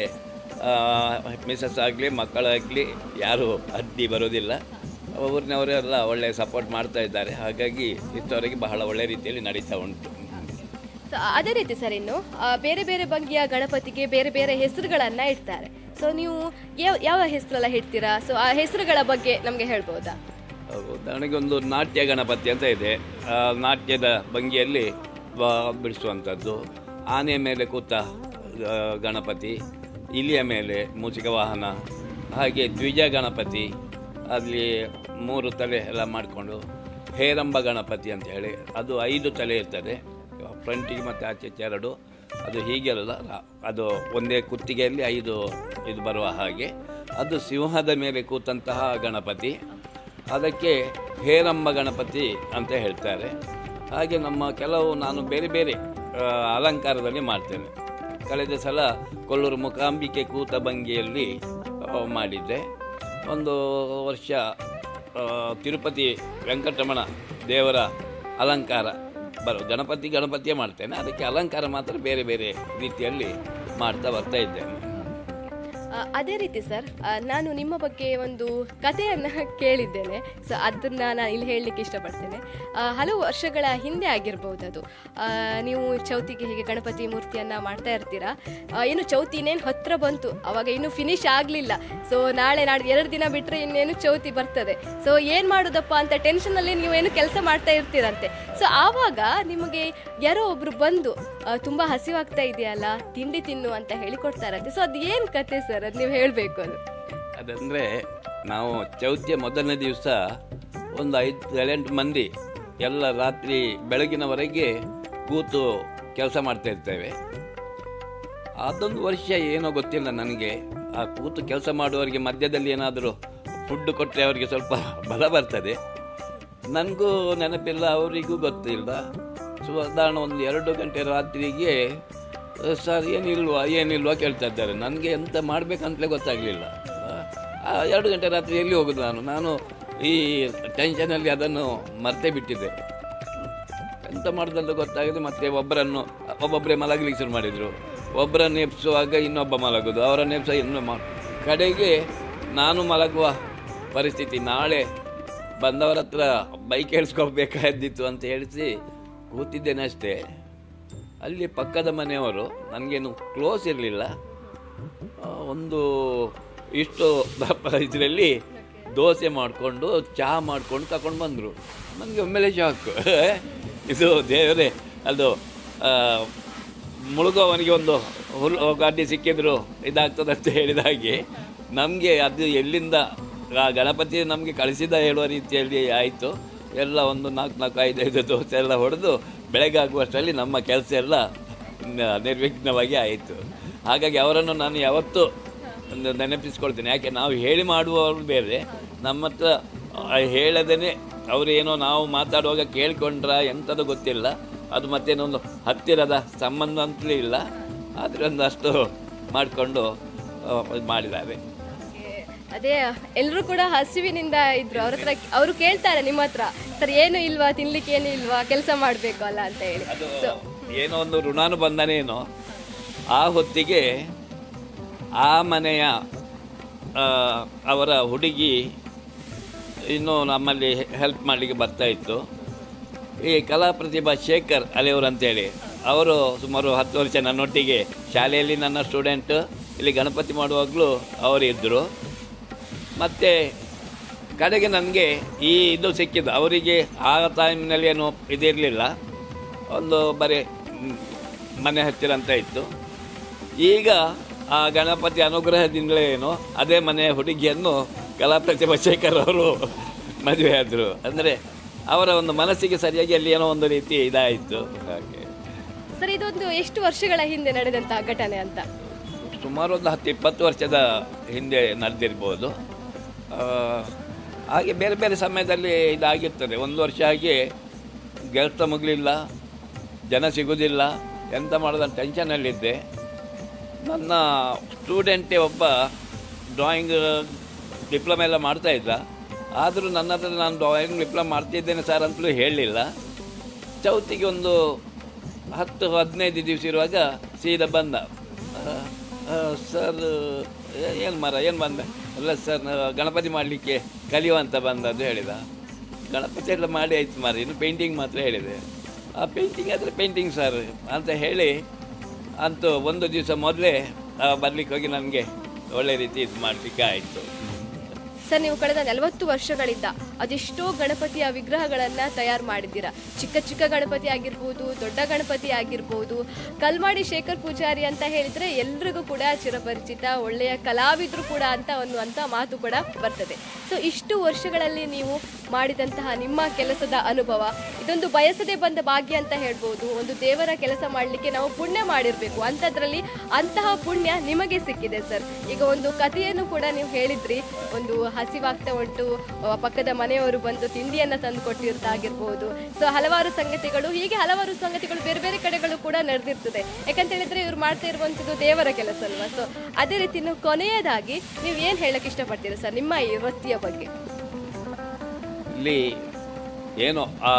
ಮಿಸಸ್ ಆಗಲಿ ಮಕ್ಕಳಾಗಲಿ ಯಾರೂ ಅಡ್ಡಿ ಬರೋದಿಲ್ಲ ಊರಿನವರೆಲ್ಲ ಒಳ್ಳೆಯ ಸಪೋರ್ಟ್ ಮಾಡ್ತಾ ಇದ್ದಾರೆ ಹಾಗಾಗಿ ಇಷ್ಟವರೆಗೆ ಬಹಳ ಒಳ್ಳೆಯ ರೀತಿಯಲ್ಲಿ ನಡೀತಾ ಉಂಟು ಸೊ ಅದೇ ರೀತಿ ಸರ್ ಇನ್ನು ಆ, ಬೇರೆ ಬೇರೆ ಬಗೆಯ ಗಣಪತಿಗೆ ಬೇರೆ ಬೇರೆ ಹೆಸರುಗಳನ್ನ ಇಡ್ತಾರೆ ಸೊ ನೀವು ಯಾವ ಯಾವ ಹೆಸರೆಲ್ಲ ಇಡ್ತೀರಾ ಸೊ ಆ ಹೆಸರುಗಳ ಬಗ್ಗೆ ನಮಗೆ ಹೇಳ್ಬೋದಾ ಉದಾಹರಣೆಗೆ ಒಂದು ನಾಟ್ಯ ಗಣಪತಿ ಅಂತ ಇದೆ ಆ ನಾಟ್ಯದ ಭಂಗಿಯಲ್ಲಿ ಬ- ಬಿಡಿಸುವಂಥದ್ದು ಆನೆಯ ಮೇಲೆ ಕೂತ ಆ, ಗಣಪತಿ ಇಲಿಯ ಮೇಲೆ ಮೂಸಿಕ ವಾಹನ ಹಾಗೆ ದ್ವಿಜ ಗಣಪತಿ ಅಲ್ಲಿ ಮೂರು ತಲೆ ಎಲ್ಲ ಮಾಡಿಕೊಂಡು ಹೇರಂಬ ಗಣಪತಿ ಅಂತ ಹೇಳಿ ಅದು ಐದು ತಲೆ ಇರ್ತದೆ ಫ್ರಂಟಿಗೆ ಮತ್ತು ಆಚೆ ಎರಡು ಅದು ಹೀಗೆಲ್ಲ ರ- ಅದು ಒಂದೇ ಕುತ್ತಿಗೆಯಲ್ಲಿ ಐದು ಇದು ಬರುವ ಹಾಗೆ ಅದು ಸಿಂಹದ ಮೇಲೆ ಕೂತಂತಹ ಗಣಪತಿ ಅದಕ್ಕೆ ಹೇರಂಬ ಗಣಪತಿ ಅಂತ ಹೇಳ್ತಾರೆ ಹಾಗೆ ನಮ್ಮ ಕೆಲವು ನಾನು ಬೇರೆ ಬೇರೆ ಆ, ಅಲಂಕಾರದಲ್ಲಿ ಮಾಡ್ತೇನೆ ಕಳೆದ ಸಲ ಕೊಲ್ಲೂರು ಮುಖಾಂಬಿಕೆ ಕೂತ ಭಂಗಿಯಲ್ಲಿ ಆ, ಮಾಡಿದ್ದೆ ಒಂದು ವರ್ಷ ಆ, ತಿರುಪತಿ ವೆಂಕಟರಮಣ ದೇವರ ಅಲಂಕಾರ ಬರೋ ಗಣಪತಿ ಗಣಪತಿಯೇ ಮಾಡ್ತೇನೆ ಅದಕ್ಕೆ ಅಲಂಕಾರ ಮಾತ್ರ ಬೇರೆ ಬೇರೆ ರೀತಿಯಲ್ಲಿ ಮಾಡ್ತಾ ಬರ್ತಾ ಇದ್ದೇನೆ ಆ, ಅದೇ ರೀತಿ ಸರ್ ಆ, ನಾನು ನಿಮ್ಮ ಬಗ್ಗೆ ಒಂದು ಕಥೆಯನ್ನು ಕೇಳಿದ್ದೇನೆ ಸೊ ಅದನ್ನ ನಾನು ಇಲ್ಲಿ ಹೇಳಲಿಕ್ಕೆ ಇಷ್ಟಪಡ್ತೇನೆ ಆ, ಹಲವು ವರ್ಷಗಳ ಹಿಂದೆ ಆಗಿರ್ಬೋದು ಅದು ಆ, ನೀವು ಚೌತಿಗೆ ಹೀಗೆ ಗಣಪತಿ ಮೂರ್ತಿಯನ್ನ ಮಾಡ್ತಾ ಇರ್ತೀರಾ ಆ, ಇನ್ನು ಚೌತಿ ಇನ್ನೇನು ಹತ್ರ ಬಂತು ಅವಾಗ ಇನ್ನು ಫಿನಿಶ್ ಆಗಲಿಲ್ಲ ಸೊ ನಾಳೆ ನಾಳೆ ಎರಡು ದಿನ ಬಿಟ್ಟರೆ ಇನ್ನೇನು ಚೌತಿ ಬರ್ತದೆ ಸೊ ಏನು ಮಾಡೋದಪ್ಪ ಅಂತ ಟೆನ್ಷನಲ್ಲಿ ನೀವೇನು ಕೆಲಸ ಮಾಡ್ತಾ ಇರ್ತೀರಂತೆ ಸೊ ಆವಾಗ ನಿಮಗೆ ಯಾರೋ ಒಬ್ರು ಬಂದು ಆ, ತುಂಬಾ ಹಸಿವಾಗ್ತಾ ಇದೆಯಲ್ಲ ತಿಂಡಿ ತಿನ್ನು ಅಂತ ಹೇಳಿಕೊಡ್ತಾರಂತೆ ಸೊ ಅದು ಏನು ಕತೆ ಸರ್ ಅದು ನೀವು ಹೇಳಬೇಕು ಅದು ಅದಂದರೆ ನಾವು ಚೌತಿಯ ಮೊದಲನೇ ದಿವಸ ಒಂದು ಐದು ಏಳೆಂಟು ಮಂದಿ ಎಲ್ಲ ರಾತ್ರಿ ಬೆಳಗಿನವರೆಗೆ ಕೂತು ಕೆಲಸ ಮಾಡ್ತಾ ಇರ್ತೇವೆ ಅದೊಂದು ವರ್ಷ ಏನೋ ಗೊತ್ತಿಲ್ಲ ನನಗೆ ಆ ಕೂತು ಕೆಲಸ ಮಾಡುವವರಿಗೆ ಮಧ್ಯದಲ್ಲಿ ಏನಾದರೂ ಫುಡ್ ಕೊಟ್ಟರೆ ಅವರಿಗೆ ಸ್ವಲ್ಪ ಬಲ ಬರ್ತದೆ ನನಗೂ ನೆನಪಿಲ್ಲ ಅವರಿಗೂ ಗೊತ್ತಿಲ್ಲ ಸಾಧಾರಣ ಒಂದು ಎರಡು ಗಂಟೆ ರಾತ್ರಿಗೆ ಸರ್ ಏನಿಲ್ವಾ ಏನಿಲ್ವಾ ಕೇಳ್ತಾ ಇದ್ದಾರೆ ನನಗೆ ಎಂತ ಮಾಡಬೇಕಂತಲೇ ಗೊತ್ತಾಗಲಿಲ್ಲ ಎರಡು ಗಂಟೆ ರಾತ್ರಿ ಎಲ್ಲಿ ಹೋಗೋದು ನಾನು ನಾನು ಈ ಟೆನ್ಷನಲ್ಲಿ ಅದನ್ನು ಮರ್ತೇ ಬಿಟ್ಟಿದ್ದೆ ಎಂತ ಮಾಡೋದಂತ ಗೊತ್ತಾಗದೆ ಮತ್ತೆ ಒಬ್ಬರನ್ನು ಒಬ್ಬೊಬ್ಬರೇ ಮಲಗಲಿಕ್ಕೆ ಶುರು ಮಾಡಿದರು ಒಬ್ಬರನ್ನು ಎಬ್ಸುವಾಗ ಇನ್ನೊಬ್ಬ ಮಲಗೋದು ಅವರನ್ನು ಎಬ್ಸ ಇನ್ನೂ ಮ ಕಡೆಗೆ ನಾನು ಮಲಗುವ ಪರಿಸ್ಥಿತಿ ನಾಳೆ ಬಂದವರ ಹತ್ರ ಬೈಕ್ ಹೇಳಿಸ್ಕೊಳ್ಬೇಕಾದಿತ್ತು ಅಂತ ಹೇಳಿಸಿ ಕೂತಿದ್ದೇನೆ ಅಷ್ಟೇ ಅಲ್ಲಿ ಪಕ್ಕದ ಮನೆಯವರು ನನಗೇನು ಕ್ಲೋಸ್ ಇರಲಿಲ್ಲ ಒಂದು ಇಷ್ಟು ಇದರಲ್ಲಿ ದೋಸೆ ಮಾಡಿಕೊಂಡು ಚಹಾ ಮಾಡಿಕೊಂಡು ತಗೊಂಡು ಬಂದರು ನನಗೆ ಒಮ್ಮೆಲೆ ಶಾಕ್ ಇದು ದೇವರೇ ಅದು ಆ, ಮುಳುಗೋವನಿಗೆ ಒಂದು ಹುಲ್ಲು ಗಾಡಿ ಸಿಕ್ಕಿದ್ರು ಇದಾಗ್ತದೆ ಅಂತ ಹೇಳಿದ ಹಾಗೆ ನಮಗೆ ಅದು ಎಲ್ಲಿಂದ ಆ ಗಣಪತಿ ನಮಗೆ ಕಳಿಸಿದ ಹೇಳುವ ರೀತಿಯಲ್ಲಿ ಆಯಿತು ಎಲ್ಲ ಒಂದು ನಾಲ್ಕು ನಾಲ್ಕು ಐದು ಐದು ದೋಸೆ ಎಲ್ಲ ಹೊಡೆದು ಬೆಳಗ್ಗೆ ಆಗುವಷ್ಟರಲ್ಲಿ ನಮ್ಮ ಕೆಲಸ ಎಲ್ಲ ನ- ನಿರ್ವಿಘ್ನವಾಗಿ ಆಯಿತು ಹಾಗಾಗಿ ಅವರನ್ನು ನಾನು ಯಾವತ್ತೂ ಒಂದು ನೆನಪಿಸ್ಕೊಳ್ತೇನೆ ಯಾಕೆ ನಾವು ಹೇಳಿ ಮಾಡುವವರು ಬೇರೆ ನಮ್ಮ ಹತ್ರ ಆ, ಹೇಳದೇನೆ ಅವರು ಏನೋ ನಾವು ಮಾತಾಡುವಾಗ ಕೇಳ್ಕೊಂಡ್ರ ಎಂಥದ್ದು ಗೊತ್ತಿಲ್ಲ ಅದು ಮತ್ತೇನೊಂದು ಹತ್ತಿರದ ಸಂಬಂಧ ಅಂತಲೇ ಇಲ್ಲ ಆದರೆ ಒಂದಷ್ಟು ಮಾಡಿಕೊಂಡು ಇದು ಮಾಡಿದ್ದಾರೆ ಅದೇ ಎಲ್ಲರೂ ಕೂಡ ಹಸಿವಿನಿಂದ ಇದ್ರು ಅವ್ರ ಹತ್ರ ಅವರು ಕೇಳ್ತಾರೆ ನಿಮ್ಮ ಹತ್ರ ಸರ್ ಏನು ಇಲ್ವಾ ತಿನ್ಲಿಕ್ಕೆ ಏನು ಇಲ್ವಾ ಕೆಲಸ ಮಾಡಬೇಕು ಅಲ್ಲ ಅಂತ ಹೇಳಿ ಅದು ಸೊ ಏನೋ ಒಂದು ಋಣಾನುಬಂಧನೇನೋ ಆ ಹೊತ್ತಿಗೆ ಆ ಮನೆಯ ಆ, ಅವರ ಹುಡುಗಿ ಇನ್ನೂ ನಮ್ಮಲ್ಲಿ ಹೆಲ್ಪ್ ಮಾಡಲಿಕ್ಕೆ ಬರ್ತಾ ಇತ್ತು ಈ ಕಲಾ ಪ್ರತಿಭಾ ಶೇಖರ್ ಅಲೆಯವರು ಅಂತೇಳಿ ಅವರು ಸುಮಾರು ಹತ್ತು ವರ್ಷ ನನ್ನೊಟ್ಟಿಗೆ ಶಾಲೆಯಲ್ಲಿ ನನ್ನ ಸ್ಟೂಡೆಂಟ್ ಇಲ್ಲಿ ಗಣಪತಿ ಮಾಡುವಾಗಲೂ ಅವರು ಇದ್ದರು ಮತ್ತು ಕಡೆಗೆ ನನಗೆ ಈ ಇದು ಸಿಕ್ಕಿದ್ದು ಅವರಿಗೆ ಆ ಟೈಮ್ನಲ್ಲಿ ಏನು ಇದಿರಲಿಲ್ಲ ಒಂದು ಬರೀ ಮ್, ಮನೆ ಹತ್ತಿರ ಅಂತ ಇತ್ತು ಈಗ ಆ ಗಣಪತಿ ಅನುಗ್ರಹದಿಂದಲೇ ಏನೋ ಅದೇ ಮನೆಯ ಹುಡುಗಿಯನ್ನು ಕಲಾ ಪ್ರತಿಭಾ ಶೇಖರ್ ಅವರು ಮದುವೆ ಆದರು ಅಂದರೆ ಅವರ ಒಂದು ಮನಸ್ಸಿಗೆ ಸರಿಯಾಗಿ ಅಲ್ಲಿ ಏನೋ ಒಂದು ರೀತಿ ಇದಾಯಿತು ಹಾಗೆ ಸರ್ ಇದೊಂದು ಎಷ್ಟು ವರ್ಷಗಳ ಹಿಂದೆ ನಡೆದಂತಹ ಘಟನೆ ಅಂತ ಸುಮಾರು ಒಂದು ಹತ್ತು ಇಪ್ಪತ್ತು ವರ್ಷದ ಹಿಂದೆ ನಡೆದಿರ್ಬೋದು ಆ, ಹಾಗೆ ಬೇರೆ ಬೇರೆ ಸಮಯದಲ್ಲಿ ಇದಾಗಿರ್ತದೆ ಒಂದು ವರ್ಷ ಹಾಗೆ ಕೆಲಸ ಮುಗಲಿಲ್ಲ ಜನ ಸಿಗೋದಿಲ್ಲ ಎಂತ ಮಾಡೋದು ಟೆನ್ಷನಲ್ಲಿದ್ದೆ ನನ್ನ ಸ್ಟೂಡೆಂಟೇ ಒಬ್ಬ ಡ್ರಾಯಿಂಗ್ ಡಿಪ್ಲೊಮಾ ಎಲ್ಲ ಮಾಡ್ತಾ ಇದ್ದ ಆದರೂ ನನ್ನ ಹತ್ರ ನಾನು ಡ್ರಾಯಿಂಗ್ ಡಿಪ್ಲೊಮಾ ಮಾಡ್ತಿದ್ದೇನೆ ಸರ್ ಅಂತಲೂ ಹೇಳಲಿಲ್ಲ ಚೌತಿಗೆ ಒಂದು ಹತ್ತು ಹದಿನೈದು ದಿವಸ ಇರುವಾಗ ಸೀದಾ ಬಂದ ಆ, ಆ, ಸರ್ ಏನು ಮರ ಏನು ಬಂದ ಅಲ್ಲ ಸರ್ ನಾವು ಗಣಪತಿ ಮಾಡಲಿಕ್ಕೆ ಕಲಿಯುವಂತ ಬಂದದ್ದು ಹೇಳಿದ ಗಣಪತಿ ಎಲ್ಲ ಮಾಡಿ ಆಯ್ತು ಮಾರ ಇನ್ನು ಪೇಂಟಿಂಗ್ ಮಾತ್ರ ಹೇಳಿದೆ ಆ ಪೇಂಟಿಂಗ್ ಆದರೆ ಪೇಂಟಿಂಗ್ ಸರ್ ಅಂತ ಹೇಳಿ ಅಂತೂ ಒಂದು ದಿವಸ ಮೊದಲೇ ಬರಲಿಕ್ಕೆ ಹೋಗಿ ನನಗೆ ಒಳ್ಳೆ ರೀತಿ ಇದು ಮಾಡಲಿಕ್ಕೆ ಆಯಿತು ಸರ್ ನೀವು ಕಳೆದ ನಲವತ್ತು ವರ್ಷಗಳಿಂದ ಅದೆಷ್ಟೋ ಗಣಪತಿಯ ವಿಗ್ರಹಗಳನ್ನ ತಯಾರು ಮಾಡಿದ್ದೀರಾ ಚಿಕ್ಕ ಚಿಕ್ಕ ಗಣಪತಿ ಆಗಿರ್ಬೋದು ದೊಡ್ಡ ಗಣಪತಿ ಆಗಿರ್ಬೋದು ಕಲ್ಮಾಡಿ ಶೇಖರ್ ಪೂಜಾರಿ ಅಂತ ಹೇಳಿದ್ರೆ ಎಲ್ರಿಗೂ ಕೂಡ ಚಿರಪರಿಚಿತ ಒಳ್ಳೆಯ ಕಲಾವಿದರು ಕೂಡ ಅಂತ ಒಂದು ಅಂತ ಮಾತು ಕೂಡ ಬರ್ತದೆ ಸೊ ಇಷ್ಟು ವರ್ಷಗಳಲ್ಲಿ ನೀವು ಮಾಡಿದಂತಹ ನಿಮ್ಮ ಕೆಲಸದ ಅನುಭವ ಇದೊಂದು ಬಯಸದೆ ಬಂದ ಭಾಗ್ಯ ಅಂತ ಹೇಳ್ಬೋದು ಒಂದು ದೇವರ ಕೆಲಸ ಮಾಡಲಿಕ್ಕೆ ನಾವು ಪುಣ್ಯ ಮಾಡಿರಬೇಕು ಅಂಥದ್ರಲ್ಲಿ ಅಂತಹ ಪುಣ್ಯ ನಿಮಗೆ ಸಿಕ್ಕಿದೆ ಸರ್ ಈಗ ಒಂದು ಕಥೆಯನ್ನು ಕೂಡ ನೀವು ಹೇಳಿದ್ರಿ ಒಂದು ಹಸಿವಾಗ್ತಾ ಉಂಟು ಆ, ಪಕ್ಕದ ಮನೆಯವರು ಬಂದು ತಿಂಡಿಯನ್ನ ತಂದು ಕೊಟ್ಟಿರ್ತಾಗಿರ್ಬೋದು ಸೊ ಹಲವಾರು ಸಂಗತಿಗಳು ಹೀಗೆ ಹಲವಾರು ಸಂಗತಿಗಳು ಬೇರೆ ಬೇರೆ ಕಡೆಗಳು ಕೂಡ ನಡೆದಿರ್ತದೆ ಯಾಕಂತ ಹೇಳಿದ್ರೆ ಇವ್ರು ಮಾಡ್ತಾ ಇರುವಂಥದ್ದು ದೇವರ ಕೆಲಸ ಅಲ್ವಾ ಸೊ ಅದೇ ರೀತಿ ನೀವು ಕೊನೆಯದಾಗಿ ನೀವು ಏನು ಹೇಳಕ್ ಇಷ್ಟಪಡ್ತೀರಾ ಸರ್ ನಿಮ್ಮ ಈ ವೃತ್ತಿಯ ಬಗ್ಗೆ ಇಲ್ಲಿ ಏನು ಆ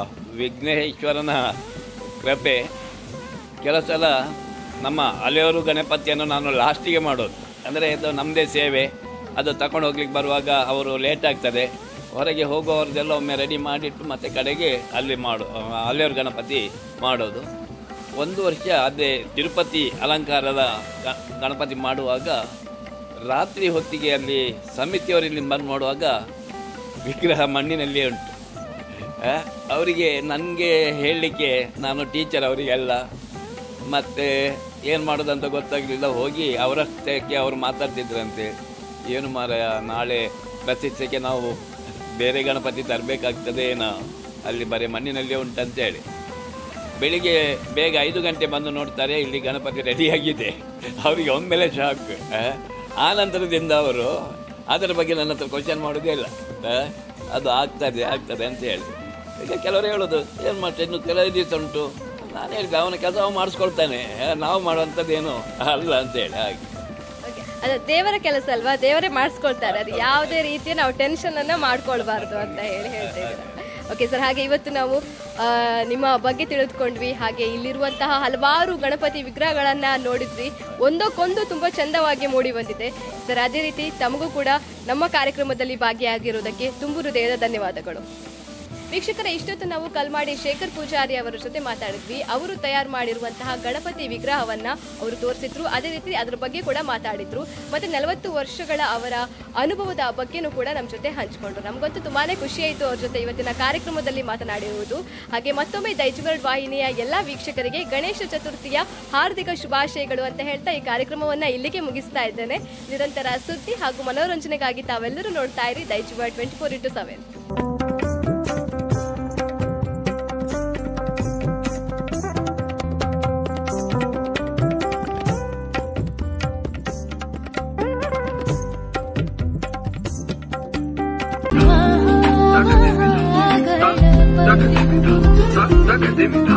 ವಿಘ್ನೇಶ್ವರನ ಕೃಪೆ ಕೆಲವು ಸಲ ನಮ್ಮ ಅಲೆಯವರು ಗಣಪತಿಯನ್ನು ನಾನು ಲಾಸ್ಟಿಗೆ ಮಾಡೋದು ಅಂದರೆ ಇದು ನಮ್ಮದೇ ಸೇವೆ ಅದು ತಗೊಂಡು ಹೋಗ್ಲಿಕ್ಕೆ ಬರುವಾಗ ಅವರು ಲೇಟ್ ಆಗ್ತದೆ ಹೊರಗೆ ಹೋಗೋವ್ರದ್ದೆಲ್ಲ ಒಮ್ಮೆ ರೆಡಿ ಮಾಡಿಟ್ಟು ಮತ್ತೆ ಕಡೆಗೆ ಅಲ್ಲಿ ಮಾಡು ಅಲೆಯವ್ರ ಗಣಪತಿ ಮಾಡೋದು ಒಂದು ವರ್ಷ ಅದೇ ತಿರುಪತಿ ಅಲಂಕಾರದ ಗ- ಗಣಪತಿ ಮಾಡುವಾಗ ರಾತ್ರಿ ಹೊತ್ತಿಗೆ ಅಲ್ಲಿ ಸಮಿತಿಯವರು ಇಲ್ಲಿ ಬಂದು ಮಾಡುವಾಗ ವಿಗ್ರಹ ಮಣ್ಣಿನಲ್ಲಿಯೇ ಉಂಟು ಆ, ಅವರಿಗೆ ನನಗೆ ಹೇಳಲಿಕ್ಕೆ ನಾನು ಟೀಚರ್ ಅವರಿಗೆಲ್ಲ ಮತ್ತು ಏನು ಮಾಡೋದಂತ ಗೊತ್ತಾಗಲಿಲ್ಲ ಹೋಗಿ ಅವರಷ್ಟಕ್ಕೆ ಅವರು ಮಾತಾಡ್ತಿದ್ರಂತೆ ಏನು ಮಾರ ನಾಳೆ ಪ್ರತಿಷ್ಠೆಗೆ ನಾವು ಬೇರೆ ಗಣಪತಿ ತರಬೇಕಾಗ್ತದೆ ಏನೋ ಅಲ್ಲಿ ಬರೀ ಮಣ್ಣಿನಲ್ಲಿಯೇ ಉಂಟಂತೇಳಿ ಬೆಳಿಗ್ಗೆ ಬೇಗ ಐದು ಗಂಟೆ ಬಂದು ನೋಡ್ತಾರೆ ಇಲ್ಲಿ ಗಣಪತಿ ರೆಡಿಯಾಗಿದೆ ಅವರಿಗೆ ಒಮ್ಮೆಲೆ ಶಾಕ್ ಆ ನಂತರದಿಂದ ಅವರು ಅದರ ಬಗ್ಗೆ ನನ್ನ ಹತ್ರ ಕ್ವಶನ್ ಮಾಡೋದೇ ಇಲ್ಲ ಆ, ಅದು ಆಗ್ತದೆ ಆಗ್ತದೆ ಅಂತ ಹೇಳಿ ಈಗ ಕೆಲವರು ಹೇಳೋದು ಏನು ಮಾಡ್ತಾರೆ ಇನ್ನು ಕೆಲವು ದಿವಸ ಉಂಟು ನಾನು ಹೇಳಿದೆ ಅವನ ಕೆಲಸ ಅವ ಮಾಡಿಸ್ಕೊಳ್ತಾನೆ ಆ, ನಾವು ಮಾಡುವಂಥದ್ದೇನು ಅಲ್ಲ ಅಂತೇಳಿ ಹಾಗೆ Okay. ಅದು ದೇವರ ಕೆಲಸ ಅಲ್ವಾ ದೇವರೇ ಮಾಡಿಸ್ಕೊಳ್ತಾರೆ ಅದು ಯಾವುದೇ ರೀತಿಯ ನಾವು ಟೆನ್ಷನ್ ಅನ್ನ ಮಾಡ್ಕೊಳ್ಬಾರ್ದು ಅಂತ ಹೇಳಿ ಹೇಳ್ತಾ ಇದ್ದೀರಾ ಓಕೆ ಸರ್ ಹಾಗೆ ಇವತ್ತು ನಾವು ಆ, ನಿಮ್ಮ ಬಗ್ಗೆ ತಿಳಿದುಕೊಂಡ್ವಿ ಹಾಗೆ ಇಲ್ಲಿರುವಂತಹ ಹಲವಾರು ಗಣಪತಿ ವಿಗ್ರಹಗಳನ್ನ ನೋಡಿದ್ವಿ ಒಂದಕ್ಕೊಂದು ತುಂಬಾ ಚಂದವಾಗಿ ಮೂಡಿ ಬಂದಿದೆ ಸರ್ ಅದೇ ರೀತಿ ತಮಗೂ ಕೂಡ ನಮ್ಮ ಕಾರ್ಯಕ್ರಮದಲ್ಲಿ ಭಾಗಿಯಾಗಿರುವುದಕ್ಕೆ ತುಂಬು ಹೃದಯದ ಧನ್ಯವಾದಗಳು ವೀಕ್ಷಕರ ಇಷ್ಟೊತ್ತು ನಾವು ಕಲ್ಮಾಡಿ ಶೇಖರ್ ಪೂಜಾರಿ ಅವರ ಜೊತೆ ಮಾತಾಡಿದ್ವಿ ಅವರು ತಯಾರು ಮಾಡಿರುವಂತಹ ಗಣಪತಿ ವಿಗ್ರಹವನ್ನ ಅವರು ತೋರಿಸಿದ್ರು ಅದೇ ರೀತಿ ಅದರ ಬಗ್ಗೆ ಕೂಡ ಮಾತಾಡಿದ್ರು ಮತ್ತೆ ನಲವತ್ತು ವರ್ಷಗಳ ಅವರ ಅನುಭವದ ಬಗ್ಗೆನೂ ಕೂಡ ನಮ್ಮ ಜೊತೆ ಹಂಚಿಕೊಂಡ್ರು ನಮಗಂತೂ ತುಂಬಾನೇ ಖುಷಿ ಆಯಿತು ಅವ್ರ ಜೊತೆ ಇವತ್ತಿನ ಕಾರ್ಯಕ್ರಮದಲ್ಲಿ ಮಾತನಾಡಿರುವುದು ಹಾಗೆ ಮತ್ತೊಮ್ಮೆ ದೈಜುವರ್ಡ್ ವಾಹಿನಿಯ ಎಲ್ಲಾ ವೀಕ್ಷಕರಿಗೆ ಗಣೇಶ ಚತುರ್ಥಿಯ ಹಾರ್ದಿಕ ಶುಭಾಶಯಗಳು ಅಂತ ಹೇಳ್ತಾ ಈ ಕಾರ್ಯಕ್ರಮವನ್ನ ಇಲ್ಲಿಗೆ ಮುಗಿಸ್ತಾ ಇದ್ದೇನೆ ನಿರಂತರ ಸುದ್ದಿ ಹಾಗೂ ಮನೋರಂಜನೆಗಾಗಿ ತಾವೆಲ್ಲರೂ ನೋಡ್ತಾ ಇರಿ Daijiworld twenty four into seven Suck a dim